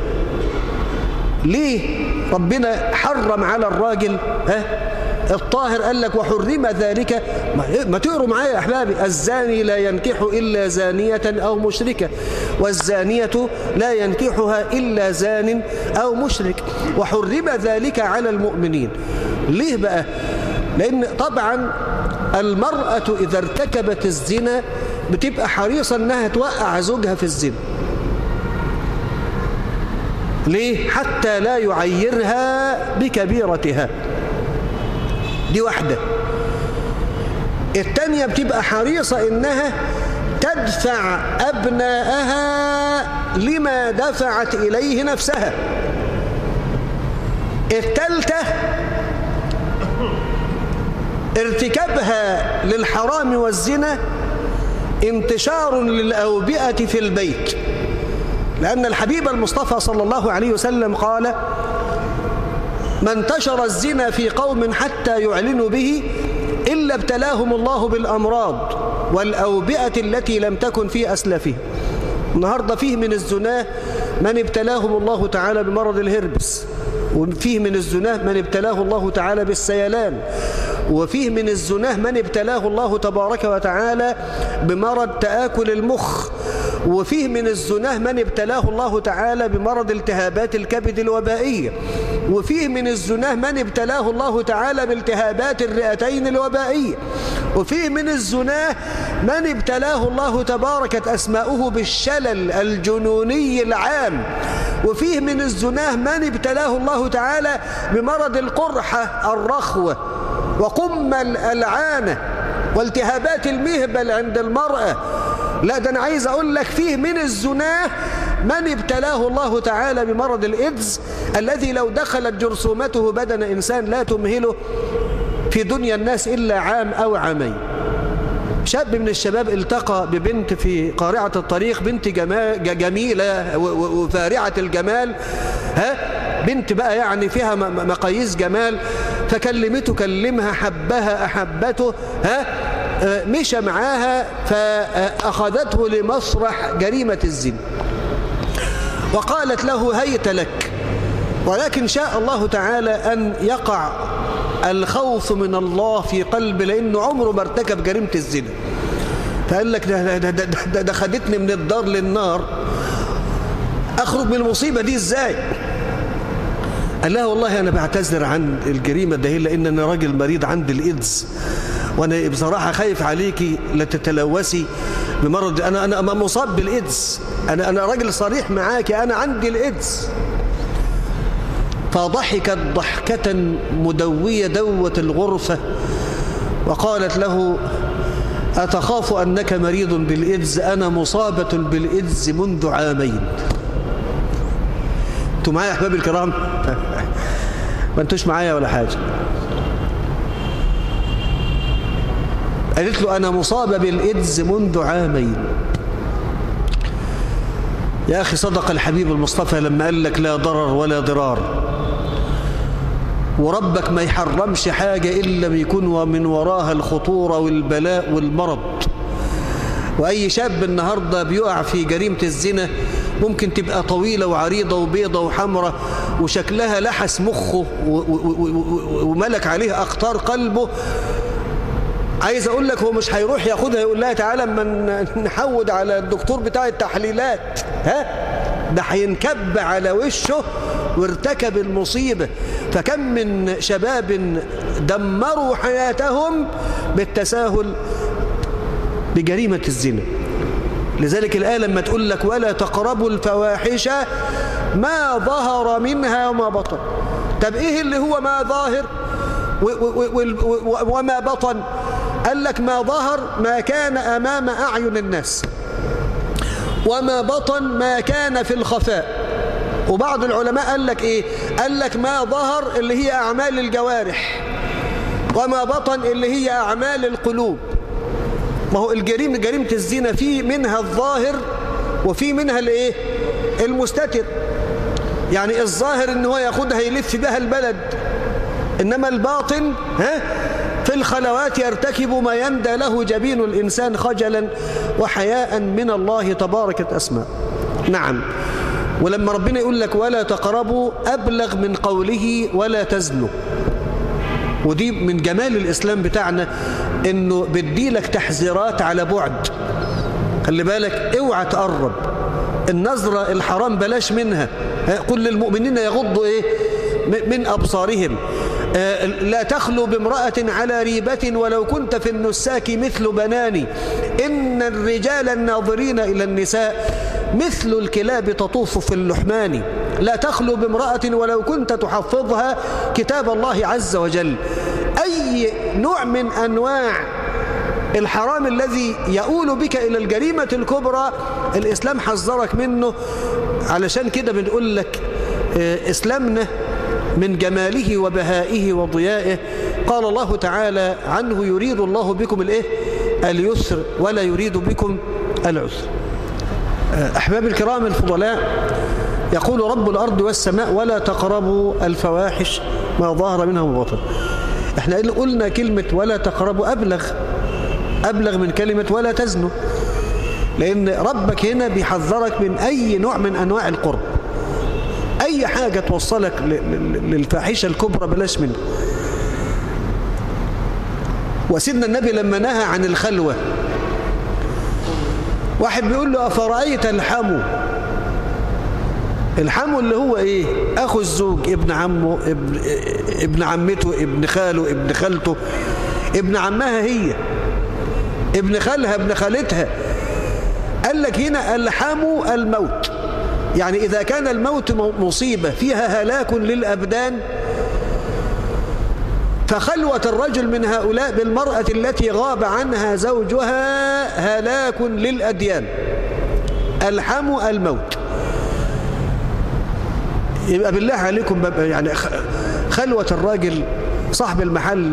ليه ربنا حرم على الراجل ها الطاهر قال لك وحرم ذلك ما تقروا معايا يا أحبابي الزاني لا ينكح إلا زانية أو مشركة والزانية لا ينكحها إلا زان أو مشرك وحرم ذلك على المؤمنين ليه بقى لأن طبعا المرأة إذا ارتكبت الزنا بتبقى حريصة أنها توقع زوجها في الزنا ليه؟ حتى لا يعيرها بكبيرتها دي واحدة التانية بتبقى حريصة إنها تدفع أبناءها لما دفعت إليه نفسها التالتة ارتكابها للحرام والزنا انتشار للأوبئة في البيت لأن الحبيب المصطفى صلى الله عليه وسلم قال ما انتشر الزنا في قوم حتى يعلنوا به إلا ابتلاهم الله بالأمراض والأوبئة التي لم تكن في أسلافهم النهاردة فيه من الزناه من ابتلاهم الله تعالى بمرض الهربس وفيه من الزناه من ابتلاه الله تعالى بالسيلان وفيه من الزناه من ابتلاه الله تبارك وتعالى بمرض تآكل المخ وفيه من الزناه من ابتلاه الله تعالى بمرض التهابات الكبد الوبائية وفيه من الزناه من ابتلاه الله تعالى بالتهابات الرئتين الوبائية وفيه من الزناه من ابتلاه الله تباركت أسماؤه بالشلل الجنوني العام وفيه من الزناه من ابتلاه الله تعالى بمرض القرحة الرخوة وقم العانة والتهابات المهبل عند المرأة لا ده أنا عايز أقول لك فيه من الزناه من ابتلاه الله تعالى بمرض الإيدز الذي لو دخلت جرثومته بدن إنسان لا تمهله في دنيا الناس إلا عام أو عامين شاب من الشباب التقى ببنت في قارعة الطريق بنت جمال جميلة وفارعة الجمال ها بنت بقى يعني فيها مقاييس جمال فكلمته كلمها حبها أحبته ها مشى معاها فأخذته لمسرح جريمة الزنا وقالت له هيت لك ولكن شاء الله تعالى أن يقع الخوف من الله في قلب لأنه عمره ما ارتكب جريمة الزنا فقال لك ده, ده, ده, ده, ده خدتني من الدار للنار أخرج من المصيبة دي إزاي قال لها والله أنا بعتذر عن الجريمة ده لأن أنا راجل مريض عندي الإيدز وأنا بصراحة خايف عليكي لا تتلوثي بمرض أنا أنا مصاب بالإيدز أنا أنا راجل صريح معاك أنا عندي الإيدز فضحكت ضحكة مدوية دوت الغرفة وقالت له أتخاف أنك مريض بالإيدز أنا مصابة بالإيدز منذ عامين أنتوا معايا يا أحبابي الكرام ما أنتوش معايا ولا حاجة قالت له أنا مصابة بالإيدز منذ عامين يا أخي صدق الحبيب المصطفى لما قال لك لا ضرر ولا ضرار وربك ما يحرمش حاجة إلا بيكون من وراها الخطورة والبلاء والمرض وأي شاب النهاردة بيقع في جريمة الزنا ممكن تبقى طويلة وعريضة وبيضة وحمرة وشكلها لحس مخه وملك عليه أخطار قلبه عايز أقول لك هو مش هيروح ياخدها يقول لها تعالى اما نحود على الدكتور بتاع التحليلات ها ده هينكب على وشه وارتكب المصيبة فكم من شباب دمروا حياتهم بالتساهل بجريمة الزنا لذلك الآية لما تقول لك ولا تقربوا الفواحش ما ظهر منها وما بطن طب إيه اللي هو ما ظاهر وما بطن قال لك ما ظهر ما كان أمام أعين الناس وما بطن ما كان في الخفاء وبعض العلماء قال لك إيه قال لك ما ظهر اللي هي أعمال الجوارح وما بطن اللي هي أعمال القلوب ما هو الجريمة جريمة الزنا في منها الظاهر وفي منها الايه المستتر يعني الظاهر ان هو ياخدها يلف بها البلد إنما الباطن ها في الخلوات يرتكب ما يندى له جبين الإنسان خجلا وحياء من الله تبارك أسماء نعم ولما ربنا يقول لك ولا تقربوا أبلغ من قوله ولا تزنوا ودي من جمال الإسلام بتاعنا إنه بدي لك تحذيرات على بعد خلي بالك اوعى تقرب النظرة الحرام بلاش منها قل للمؤمنين يغضوا إيه من أبصارهم آه، لا تخلو بامرأة على ريبة ولو كنت في النساك مثل بناني إن الرجال الناظرين إلى النساء مثل الكلاب تطوف في اللحمان لا تخلو بامرأة ولو كنت تحفظها كتاب الله عز وجل أي نوع من أنواع الحرام الذي يؤول بك إلى الجريمة الكبرى الإسلام حذرك منه علشان كده بنقول لك آه، إسلامنا من جماله وبهائه وضيائه قال الله تعالى عنه يريد الله بكم الايه اليسر ولا يريد بكم العسر أحباب الكرام الفضلاء يقول رب الأرض والسماء ولا تقربوا الفواحش ما ظهر منها وبطن احنا قلنا كلمة ولا تقربوا أبلغ أبلغ من كلمة ولا تزنوا لأن ربك هنا بيحذرك من أي نوع من أنواع القرب أي حاجة توصلك للفاحشة الكبرى بلاش منها وسيدنا النبي لما نهى عن الخلوة واحد بيقول له أفرأيت الحمو الحمو اللي هو ايه اخو الزوج ابن عمه ابن, ابن عمته ابن خاله ابن خالته ابن عمها هي ابن خالها ابن خالتها قال لك هنا الحمو الموت يعني إذا كان الموت مصيبة فيها هلاك للأبدان فخلوة الرجل من هؤلاء بالمرأة التي غاب عنها زوجها هلاك للأديان الحم الموت يبقى بالله عليكم يعني خلوة الراجل صاحب المحل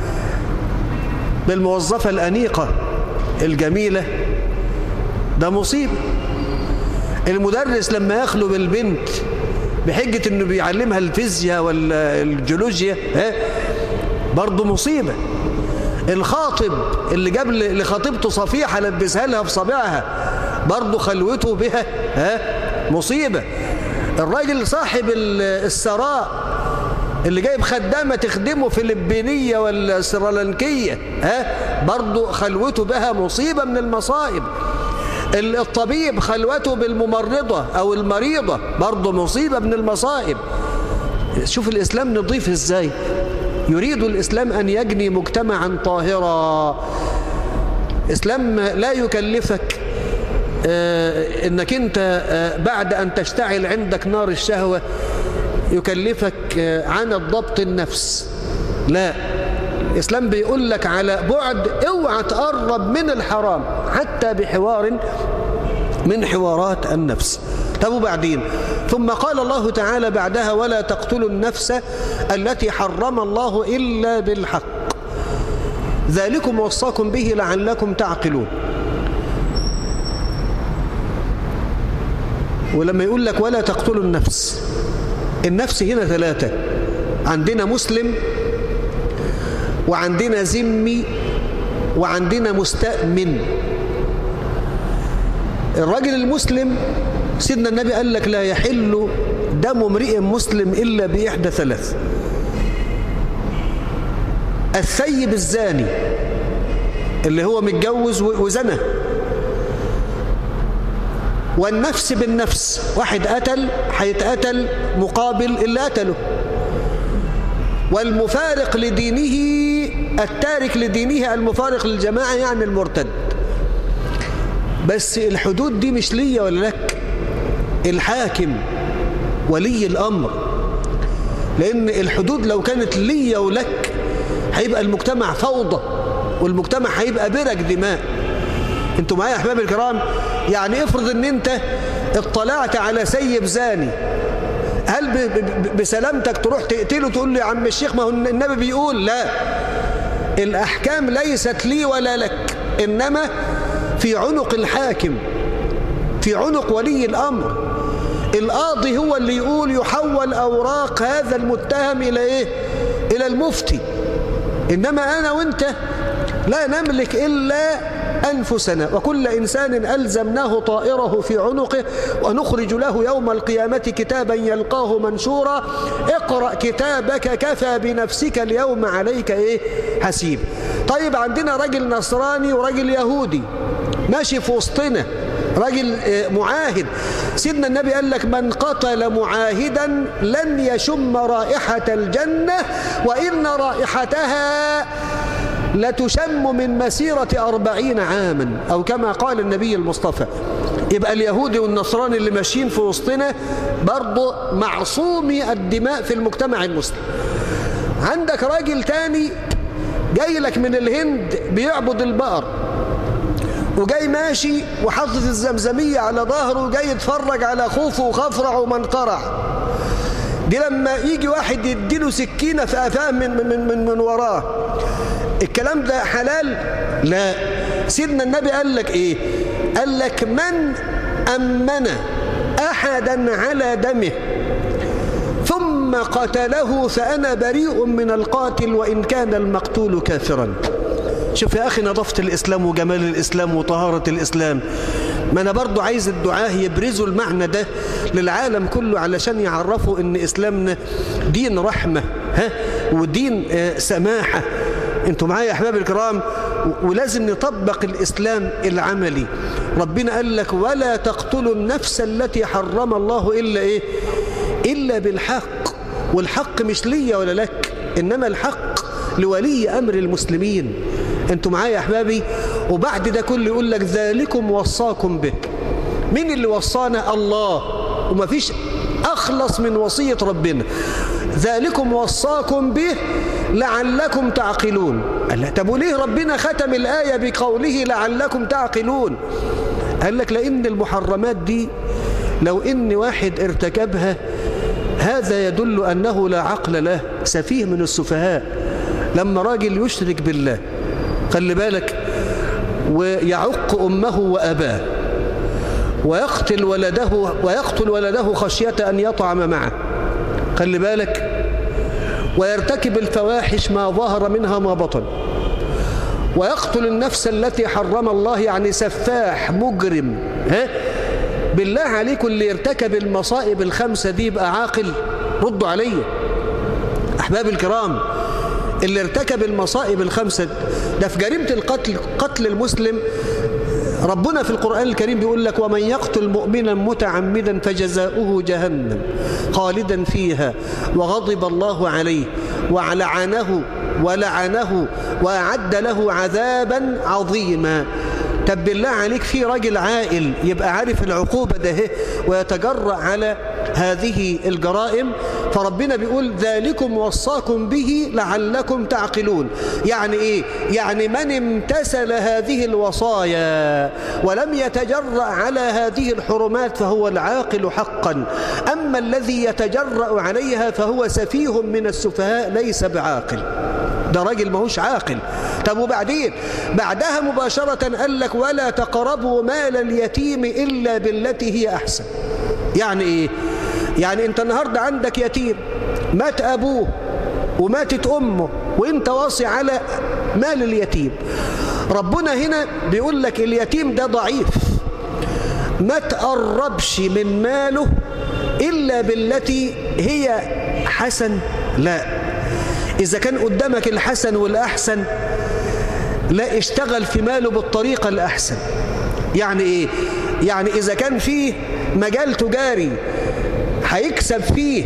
بالموظفة الأنيقة الجميلة ده مصيبة المدرس لما يخلو بالبنت بحجة انه بيعلمها الفيزياء ولا الجيولوجيا ها برضه مصيبة الخاطب اللي جاب لخطيبته صفيحة لبسها لها في صابعها برضه خلوته بها ها مصيبة الراجل صاحب السراء اللي جايب خدامة تخدمه فلبينية ولا سريلانكية ها برضه خلوته بها مصيبة من المصائب الطبيب خلوته بالممرضة أو المريضة برضه مصيبة من المصائب شوف الإسلام نضيف إزاي يريد الإسلام أن يجني مجتمعا طاهرا إسلام لا يكلفك آه انك انت آه بعد ان تشتعل عندك نار الشهوة يكلفك آه عن الضبط النفس لا الإسلام بيقول لك على بعد اوعى تقرب من الحرام حتى بحوار من حوارات النفس طب وبعدين ثم قال الله تعالى بعدها ولا تقتلوا النفس التي حرم الله إلا بالحق ذلكم وصاكم به لعلكم تعقلون ولما يقول لك ولا تقتلوا النفس النفس هنا ثلاثة عندنا مسلم وعندنا ذمي وعندنا مستأمن الراجل المسلم سيدنا النبي قال لك لا يحل دم امرئ مسلم إلا بإحدى ثلاث الثيب الزاني اللي هو متجوز وزنى والنفس بالنفس واحد قتل هيتقتل مقابل اللي قتله والمفارق لدينه التارك لدينه المفارق للجماعة يعني المرتد بس الحدود دي مش ليا ولا لك الحاكم ولي الأمر لأن الحدود لو كانت ليا ولك هيبقى المجتمع فوضى والمجتمع هيبقى برك دماء انتوا معايا يا احباب الكرام يعني افرض ان انت اطلعت على سيب زاني هل بسلامتك تروح تقتله تقول لي يا عم الشيخ ما هو النبي بيقول لا الأحكام ليست لي ولا لك إنما في عنق الحاكم في عنق ولي الأمر القاضي هو اللي يقول يحول أوراق هذا المتهم إلى إيه إلى المفتي إنما أنا وإنت لا نملك إلا أنفسنا وكل إنسان ألزمناه طائره في عنقه ونخرج له يوم القيامة كتابا يلقاه منشورا اقرأ كتابك كفى بنفسك اليوم عليك إيه حسيب طيب عندنا رجل نصراني ورجل يهودي ماشي في وسطنا راجل معاهد سيدنا النبي قال لك من قتل معاهدا لن يشم رائحة الجنة وإن رائحتها لتشم من مسيرة أربعين عاما أو كما قال النبي المصطفى يبقى اليهودي والنصراني اللي ماشيين في وسطنا برضه معصومي الدماء في المجتمع المسلم عندك راجل تاني جاي لك من الهند بيعبد البقر وجاي ماشي وحاطط الزمزمية على ظهره وجاي يتفرج على خوفه وخفرع ومنقرع دي لما يجي واحد يديله سكينة في أفاه من, من, من, من وراه الكلام ده حلال لا سيدنا النبي قال لك ايه قال لك من أمن أحدا على دمه ثم قتله فأنا بريء من القاتل وإن كان المقتول كافرا شوف يا أخي نظافة الإسلام وجمال الإسلام وطهارة الإسلام ما أنا برضو عايز الدعاة يبرزوا المعنى ده للعالم كله علشان يعرفوا إن إسلامنا دين رحمة ها ودين سماحة انتوا معايا يا أحباب الكرام ولازم نطبق الإسلام العملي ربنا قال لك ولا تقتلوا النفس التي حرم الله إلا إيه إلا بالحق والحق مش ليا ولا لك إنما الحق لولي أمر المسلمين انتوا معايا يا أحبابي وبعد ده كله يقول لك ذلكم وصاكم به مين اللي وصانا الله ومفيش أخلص من وصية ربنا ذلكم وصاكم به لعلكم تعقلون قال لك طب وليه ربنا ختم الآية بقوله لعلكم تعقلون قال لك لأن المحرمات دي لو إن واحد ارتكبها هذا يدل أنه لا عقل له سفيه من السفهاء لما راجل يشرك بالله خلي بالك ويعق أمه وأباه ويقتل ولده ويقتل ولده خشية أن يطعم معه خلي بالك ويرتكب الفواحش ما ظهر منها ما بطن ويقتل النفس التي حرم الله يعني سفاح مجرم ها بالله عليكم اللي يرتكب المصائب الخمسة دي يبقى عاقل ردوا علي أحباب الكرام اللي ارتكب المصائب الخمسة ده في جريمة القتل قتل المسلم ربنا في القرآن الكريم بيقول لك ومن يقتل مؤمنا متعمدا فجزاؤه جهنم خالدا فيها وغضب الله عليه ولعنه ولعنه وأعد له عذابا عظيما طب بالله عليك في راجل عاقل يبقى عارف العقوبة ده ويتجرأ على هذه الجرائم فربنا بيقول ذلكم وصاكم به لعلكم تعقلون يعني ايه يعني من امتثل هذه الوصايا ولم يتجرأ على هذه الحرمات فهو العاقل حقا أما الذي يتجرأ عليها فهو سفيه من السفهاء ليس بعاقل ده راجل ماهوش عاقل طب وبعدين بعدها مباشرة قال لك ولا تقربوا مال اليتيم إلا بالتي هي أحسن يعني إيه يعني أنت النهاردة عندك يتيم مات أبوه وماتت أمه وإنت واصي على مال اليتيم ربنا هنا بيقول لك اليتيم ده ضعيف ما تقربش من ماله إلا بالتي هي حسن لا إذا كان قدامك الحسن والأحسن لا اشتغل في ماله بالطريقة الأحسن يعني إيه؟ يعني إذا كان فيه مجال تجاري هيكسب فيه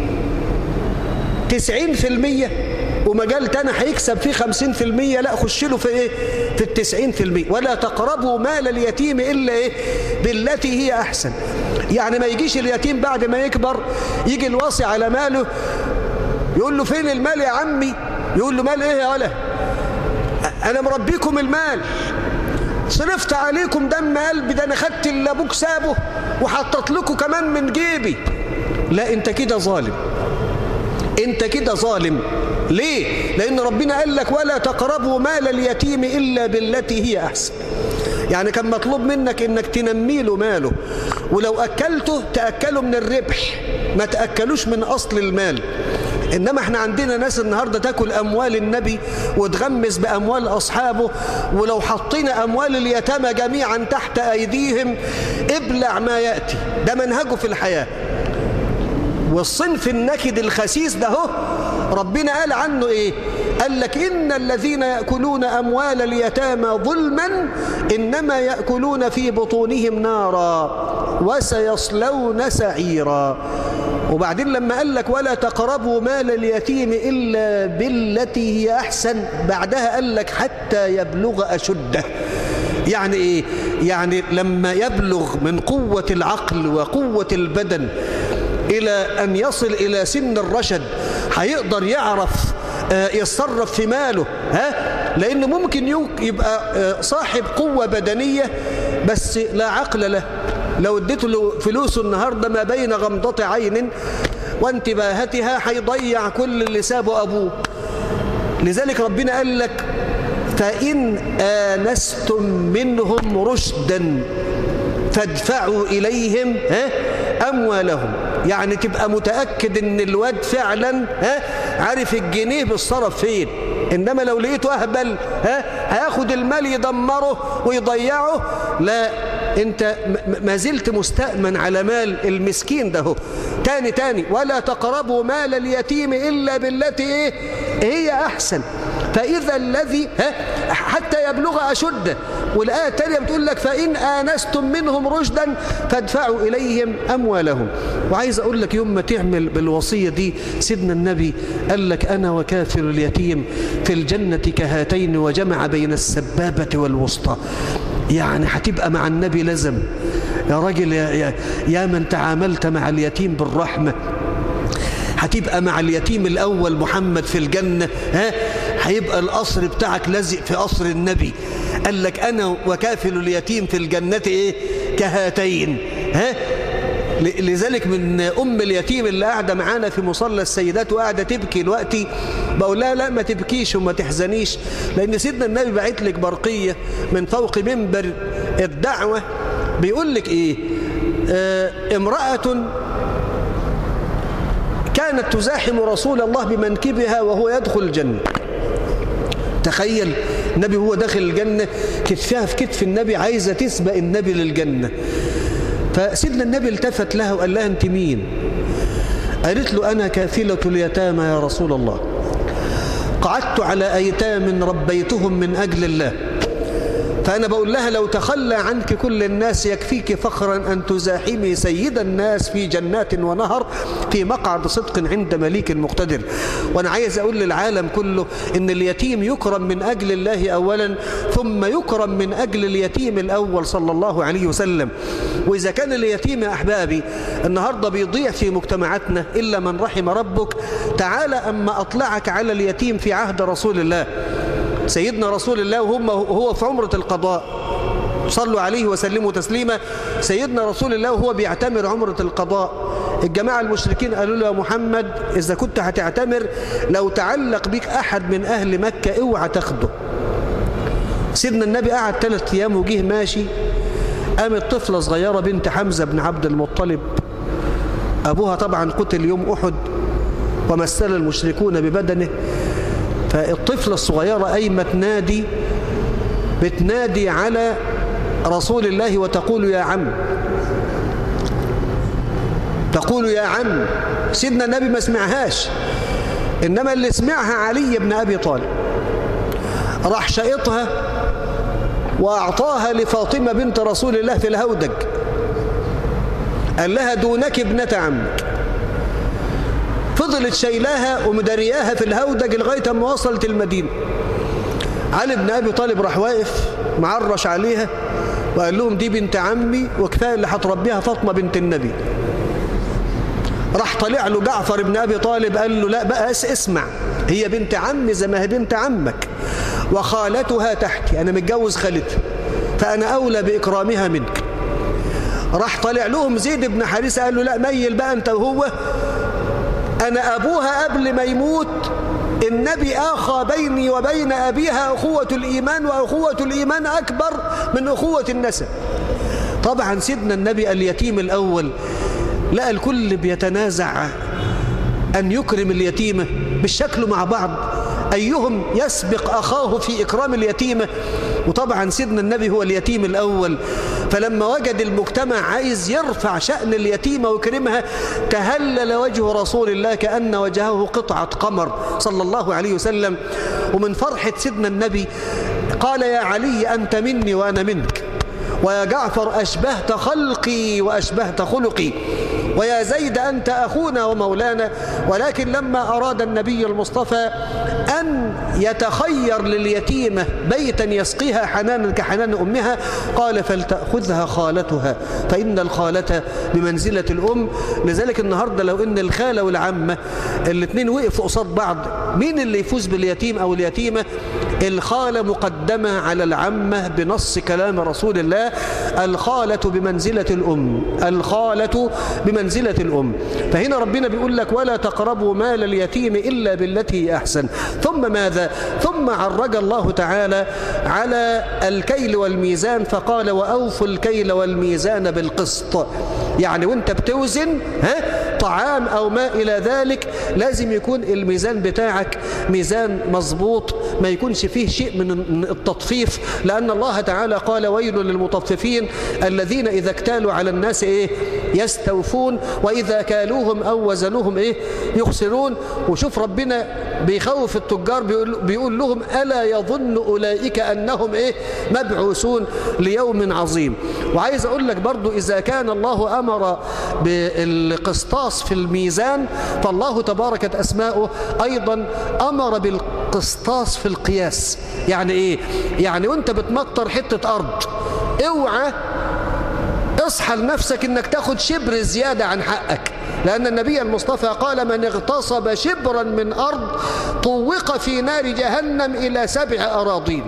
تسعين في المية ومجال تاني هيكسب فيه خمسين في المية لا خش له في ايه في التسعين في المية ولا تقربوا مال اليتيم إلا ايه بالتي هي أحسن يعني ما يجيش اليتيم بعد ما يكبر يجي الوصي على ماله يقول له فين المال يا عمي يقول له مال ايه يا ولا انا مربيكم المال صرفت عليكم دم قلبي ده انا خدت اللي ابوك سابه وحطت لكم كمان من جيبي لا انت كده ظالم انت كده ظالم ليه لان ربنا قال لك ولا تقربوا مال اليتيم الا بالتي هي احسن يعني كان مطلوب منك انك تنمي له ماله ولو اكلته تاكله من الربح ما تاكلوش من اصل المال إنما احنا عندنا ناس النهاردة تاكل أموال النبي وتغمس بأموال أصحابه ولو حطينا أموال اليتامى جميعا تحت أيديهم ابلع ما يأتي ده منهجه في الحياة والصنف النكد الخسيس ده هو ربنا قال عنه ايه قال لك إن الذين يأكلون أموال اليتامى ظلما إنما يأكلون في بطونهم نارا وسيصلون سعيرا وبعدين لما قال لك ولا تقربوا مال اليتيم إلا بالتي هي أحسن بعدها قال لك حتى يبلغ أشده يعني إيه؟ يعني لما يبلغ من قوة العقل وقوة البدن إلى أن يصل إلى سن الرشد هيقدر يعرف يتصرف في ماله ها لأنه ممكن يبقى صاحب قوة بدنية بس لا عقل له لو اديته له فلوسه النهاردة ما بين غمضة عين وانتباهتها هيضيع كل اللي سابه أبوه لذلك ربنا قال لك فإن آنستم منهم رشدا فادفعوا إليهم ها أموالهم يعني تبقى متأكد ان الواد فعلا ها عارف الجنيه بالصرف فين إنما لو لقيته أهبل ها هياخد المال يدمره ويضيعه لا انت ما زلت مستأمن على مال المسكين ده هو تاني تاني ولا تقربوا مال اليتيم إلا بالتي ايه هي أحسن فإذا الذي ها حتى يبلغ أشده والآية التالية بتقول لك فإن آنستم منهم رشدا فادفعوا إليهم أموالهم وعايز أقول لك يوم ما تعمل بالوصية دي سيدنا النبي قال لك أنا وكافر اليتيم في الجنة كهاتين وجمع بين السبابة والوسطى يعني هتبقى مع النبي لزم يا راجل يا, يا, يا من تعاملت مع اليتيم بالرحمة هتبقى مع اليتيم الأول محمد في الجنة ها هيبقى القصر بتاعك لازق في قصر النبي قال لك أنا وكافل اليتيم في الجنة إيه كهاتين ها لذلك من أم اليتيم اللي قاعدة معانا في مصلى السيدات وقاعدة تبكي الوقت بقول لها لا ما تبكيش وما تحزنيش لأن سيدنا النبي بعت لك برقية من فوق منبر الدعوة بيقول لك إيه آه امرأة كانت تزاحم رسول الله بمنكبها وهو يدخل الجنة تخيل النبي هو داخل الجنة كتفها في كتف النبي عايزة تسبق النبي للجنة فسيدنا النبي التفت لها وقال لها أنت مين قالت له أنا كافلة اليتامى يا رسول الله قعدت على أيتام ربيتهم من أجل الله فأنا بقول لها لو تخلى عنك كل الناس يكفيك فخرا أن تزاحمي سيد الناس في جنات ونهر في مقعد صدق عند مليك مقتدر وأنا عايز أقول للعالم كله إن اليتيم يكرم من أجل الله أولا ثم يكرم من أجل اليتيم الأول صلى الله عليه وسلم وإذا كان اليتيم يا أحبابي النهاردة بيضيع في مجتمعاتنا إلا من رحم ربك تعالى أما أطلعك على اليتيم في عهد رسول الله سيدنا رسول الله وهم هو في عمرة القضاء صلوا عليه وسلموا تسليما سيدنا رسول الله وهو بيعتمر عمرة القضاء الجماعة المشركين قالوا له يا محمد إذا كنت هتعتمر لو تعلق بك أحد من أهل مكة اوعى تاخده سيدنا النبي قعد ثلاث أيام وجيه ماشي قامت طفلة صغيرة بنت حمزة بن عبد المطلب أبوها طبعا قتل يوم أحد ومثل المشركون ببدنه فالطفلة الصغيرة قايمة تنادي بتنادي على رسول الله وتقول يا عم تقول يا عم سيدنا النبي ما سمعهاش إنما اللي سمعها علي بن أبي طالب راح شقطها وأعطاها لفاطمة بنت رسول الله في الهودج قال لها دونك ابنة عمك فضلت شايلاها ومدرياها في الهودج لغاية ما وصلت المدينة علي بن أبي طالب راح واقف معرش عليها وقال لهم دي بنت عمي وكفاية اللي هتربيها فاطمة بنت النبي راح طلع له جعفر بن أبي طالب قال له لا بقى اسمع هي بنت عمي زي ما هي بنت عمك وخالتها تحتي أنا متجوز خالتها فأنا أولى بإكرامها منك راح طلع لهم زيد بن حارثة قال له لا ميل بقى أنت وهو أنا أبوها قبل ما يموت النبي آخى بيني وبين أبيها أخوة الإيمان وأخوة الإيمان أكبر من أخوة النسب طبعا سيدنا النبي اليتيم الأول لقى الكل بيتنازع أن يكرم اليتيمة بالشكل مع بعض أيهم يسبق أخاه في إكرام اليتيمة وطبعا سيدنا النبي هو اليتيم الأول فلما وجد المجتمع عايز يرفع شأن اليتيمة ويكرمها تهلل وجه رسول الله كأن وجهه قطعة قمر صلى الله عليه وسلم ومن فرحة سيدنا النبي قال يا علي أنت مني وأنا منك ويا جعفر أشبهت خلقي وأشبهت خلقي ويا زيد أنت أخونا ومولانا ولكن لما أراد النبي المصطفى أن يتخير لليتيمة بيتا يسقيها حنانا كحنان أمها قال فلتأخذها خالتها فإن الخالة بمنزلة الأم لذلك النهاردة لو إن الخالة والعمة الاثنين وقفوا قصاد بعض مين اللي يفوز باليتيم أو اليتيمة الخالة مقدمة على العمة بنص كلام رسول الله الخالة بمنزلة الأم الخالة بمنزلة الأم فهنا ربنا بيقول لك ولا تقربوا مال اليتيم إلا بالتي هي أحسن ثم ماذا ثم عرج الله تعالى على الكيل والميزان فقال وأوفوا الكيل والميزان بالقسط يعني وانت بتوزن ها طعام أو ما إلى ذلك لازم يكون الميزان بتاعك ميزان مظبوط ما يكونش فيه شيء من التطفيف لأن الله تعالى قال ويل للمطففين الذين إذا اكتالوا على الناس إيه يستوفون وإذا كالوهم أو وزنوهم إيه يخسرون وشوف ربنا بيخوف التجار بيقول, بيقول لهم ألا يظن أولئك أنهم إيه مبعوثون ليوم عظيم وعايز أقول لك برضو إذا كان الله أمر بالقسطاس في الميزان فالله تباركت أسماؤه أيضا أمر بالقسطاس في القياس يعني إيه يعني وانت بتمطر حتة أرض اوعى اصحى لنفسك انك تاخد شبر زيادة عن حقك لأن النبي المصطفى قال من اغتصب شبرا من أرض طوق في نار جهنم إلى سبع أراضين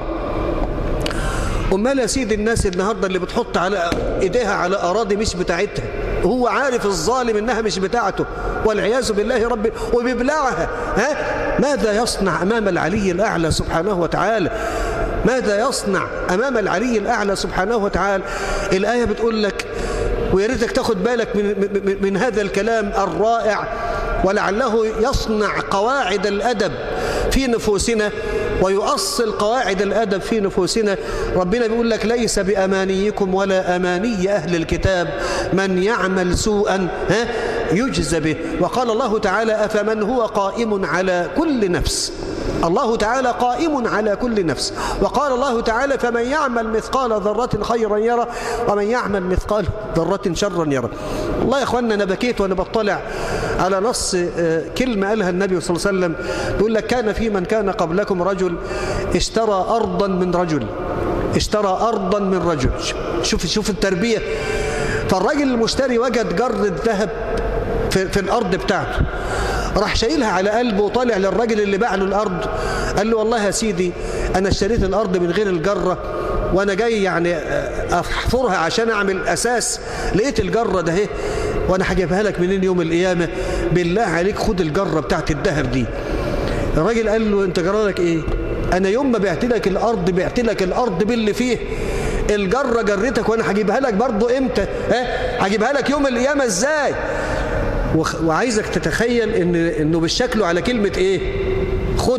أمال يا سيدي الناس النهاردة اللي بتحط على إيديها على أراضي مش بتاعتها هو عارف الظالم إنها مش بتاعته والعياذ بالله رب وبيبلعها ها ماذا يصنع أمام العلي الأعلى سبحانه وتعالى ماذا يصنع أمام العلي الأعلى سبحانه وتعالى الآية بتقول لك ويا ريتك تاخد بالك من, من, من هذا الكلام الرائع ولعله يصنع قواعد الأدب في نفوسنا ويؤصل قواعد الأدب في نفوسنا ربنا بيقول لك ليس بأمانيكم ولا أماني أهل الكتاب من يعمل سوءا ها يجزى به وقال الله تعالى أفمن هو قائم على كل نفس الله تعالى قائم على كل نفس وقال الله تعالى فمن يعمل مثقال ذرة خيرا يرى ومن يعمل مثقال ذرة شرا يرى والله يا أخوانا أنا بكيت وأنا بطلع على نص كلمة قالها النبي صلى الله عليه وسلم يقول لك كان في من كان قبلكم رجل اشترى أرضا من رجل اشترى أرضا من رجل شوف شوف التربية فالراجل المشتري وجد جرد ذهب في, في الأرض بتاعته راح شايلها على قلبه وطالع للراجل اللي باع له الأرض قال له والله يا سيدي أنا اشتريت الأرض من غير الجرة وأنا جاي يعني أحفرها عشان أعمل أساس لقيت الجرة ده اهي وأنا هجيبها لك منين يوم القيامة بالله عليك خد الجرة بتاعت الذهب دي الراجل قال له أنت جرالك إيه أنا يوم ما بعت لك الأرض بعت لك الأرض باللي فيه الجرة جرتك وأنا هجيبها لك برضه إمتى ها هجيبها لك يوم القيامة إزاي وعايزك تتخيل إن إنه بالشكل على كلمة إيه خد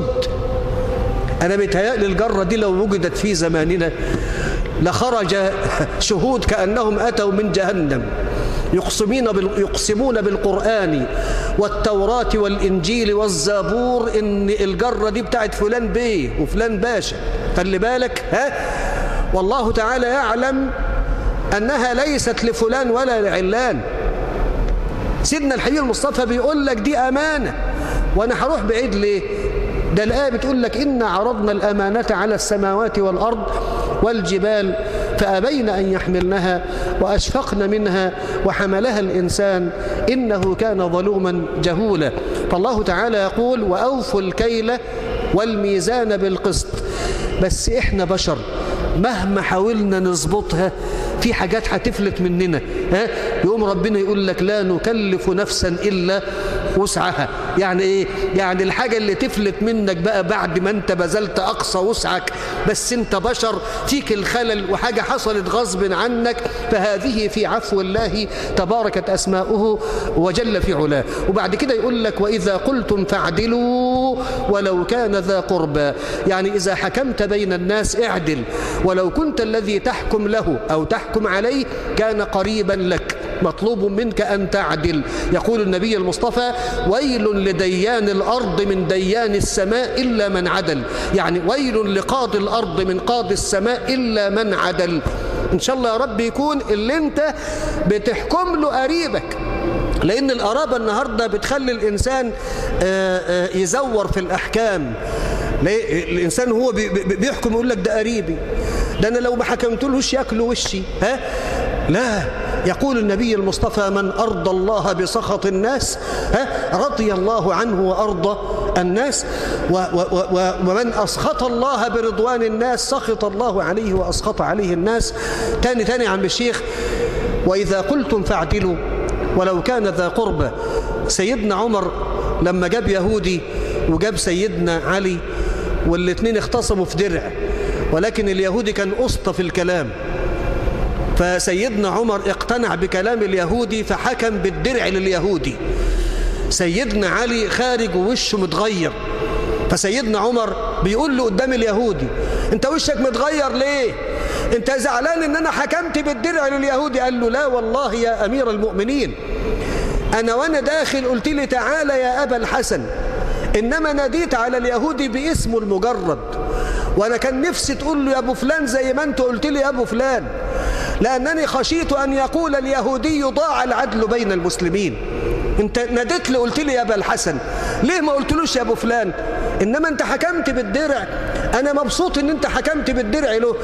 أنا بيتهيألي الجرة دي لو وجدت في زماننا لخرج شهود كأنهم أتوا من جهنم يقسمين يقسمون بالقرآن والتوراة والإنجيل والزبور إن الجرة دي بتاعت فلان بيه وفلان باشا خلي بالك ها والله تعالى يعلم أنها ليست لفلان ولا لعلان سيدنا الحبيب المصطفى بيقول لك دي أمانة وأنا هروح بعيد ليه ده الآية بتقول لك إن عرضنا الأمانة على السماوات والأرض والجبال فأبين أن يحملنها وأشفقن منها وحملها الإنسان إنه كان ظلوما جهولا فالله تعالى يقول وأوفوا الكيل والميزان بالقسط بس إحنا بشر مهما حاولنا نظبطها في حاجات هتفلت مننا ها يقوم ربنا يقول لك لا نكلف نفسا إلا وسعها يعني ايه يعني الحاجة اللي تفلت منك بقى بعد ما انت بذلت اقصى وسعك بس انت بشر فيك الخلل وحاجة حصلت غصب عنك فهذه في عفو الله تباركت اسماؤه وجل في علاه وبعد كده يقول لك واذا قلتم فاعدلوا ولو كان ذا قربى يعني اذا حكمت بين الناس اعدل ولو كنت الذي تحكم له او تحكم عليه كان قريبا لك مطلوب منك أن تعدل يقول النبي المصطفى ويل لديان الأرض من ديان السماء إلا من عدل يعني ويل لقاضي الأرض من قاضي السماء إلا من عدل إن شاء الله يا رب يكون اللي أنت بتحكم له قريبك لأن القرابة النهاردة بتخلي الإنسان يزور في الأحكام الإنسان هو بيحكم يقول لك ده قريبي ده أنا لو ما حكمتلوش ياكل وشي ها لا يقول النبي المصطفى من أرضى الله بسخط الناس ها رضي الله عنه وأرضى الناس و و و ومن أسخط الله برضوان الناس سخط الله عليه وأسخط عليه الناس تاني تاني يا عم الشيخ وإذا قلتم فاعدلوا ولو كان ذا قربى سيدنا عمر لما جاب يهودي وجاب سيدنا علي والاثنين اختصموا في درع ولكن اليهودي كان أسطى في الكلام فسيدنا عمر اقتنع بكلام اليهودي فحكم بالدرع لليهودي سيدنا علي خارج ووشه متغير فسيدنا عمر بيقول له قدام اليهودي انت وشك متغير ليه انت زعلان ان انا حكمت بالدرع لليهودي قال له لا والله يا امير المؤمنين انا وانا داخل قلت لي تعالى يا ابا الحسن انما ناديت على اليهودي باسمه المجرد وانا كان نفسي تقول له يا ابو فلان زي ما انت قلت لي يا ابو فلان لانني خشيت ان يقول اليهودي ضاع العدل بين المسلمين انت ناديت لي قلت لي يا ابا الحسن ليه ما قلتلوش يا ابو فلان انما انت حكمت بالدرع انا مبسوط ان انت حكمت بالدرع له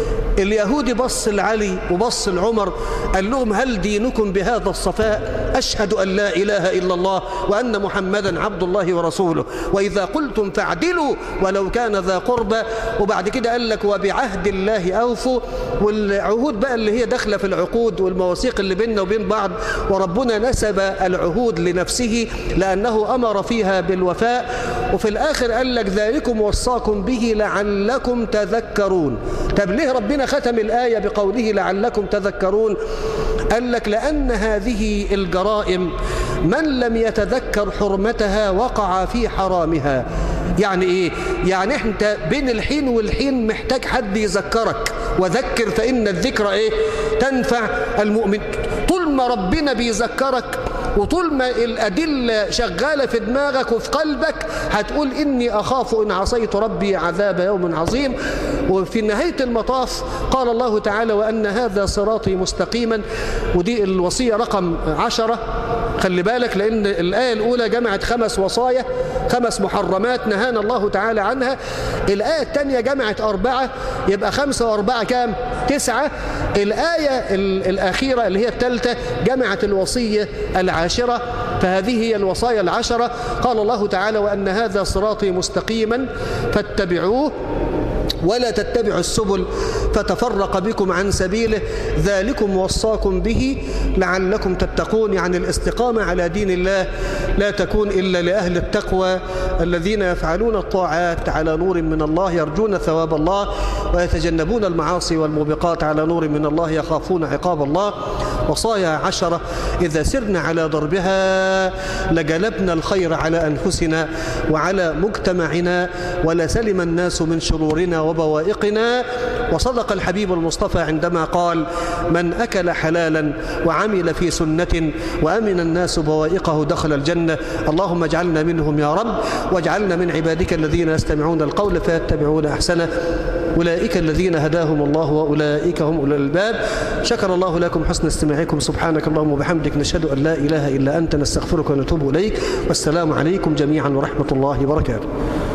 اليهودي بص لعلي وبص لعمر قال لهم هل دينكم بهذا الصفاء أشهد أن لا إله إلا الله وأن محمدا عبد الله ورسوله وإذا قلتم فاعدلوا ولو كان ذا قربى وبعد كده قال لك وبعهد الله أوفوا والعهود بقى اللي هي داخله في العقود والمواثيق اللي بيننا وبين بعض وربنا نسب العهود لنفسه لأنه أمر فيها بالوفاء وفي الآخر قال لك ذلكم وصاكم به لعلكم تذكرون طب ليه ربنا ختم الآية بقوله لعلكم تذكرون قال لك لأن هذه الجرائم من لم يتذكر حرمتها وقع في حرامها يعني إيه؟ يعني أنت بين الحين والحين محتاج حد يذكرك وذكر فإن الذكر إيه؟ تنفع المؤمن طول ما ربنا بيذكرك وطول ما الأدلة شغالة في دماغك وفي قلبك هتقول إني أخاف إن عصيت ربي عذاب يوم عظيم وفي نهاية المطاف قال الله تعالى وأن هذا صراطي مستقيما ودي الوصية رقم عشرة خلي بالك لأن الآية الأولى جمعت خمس وصايا خمس محرمات نهانا الله تعالى عنها الآية الثانية جمعت أربعة يبقى خمسة وأربعة كام تسعة الآية الأخيرة اللي هي الثالثة جمعت الوصية العاشرة فهذه هي الوصايا العشرة قال الله تعالى وأن هذا صراطي مستقيما فاتبعوه ولا تتبعوا السبل فتفرق بكم عن سبيله ذلكم وصاكم به لعلكم تتقون يعني الاستقامة على دين الله لا تكون إلا لأهل التقوى الذين يفعلون الطاعات على نور من الله يرجون ثواب الله ويتجنبون المعاصي والموبقات على نور من الله يخافون عقاب الله وصايا عشرة إذا سرنا على ضربها لجلبنا الخير على أنفسنا وعلى مجتمعنا ولسلم الناس من شرورنا وبوائقنا وصدق الحبيب المصطفى عندما قال من أكل حلالا وعمل في سنة وأمن الناس بوائقه دخل الجنة اللهم اجعلنا منهم يا رب واجعلنا من عبادك الذين يستمعون القول فيتبعون أحسنه أولئك الذين هداهم الله وأولئك هم أولو الألباب شكر الله لكم حسن استماعكم سبحانك اللهم وبحمدك نشهد أن لا إله إلا أنت نستغفرك ونتوب إليك والسلام عليكم جميعا ورحمة الله وبركاته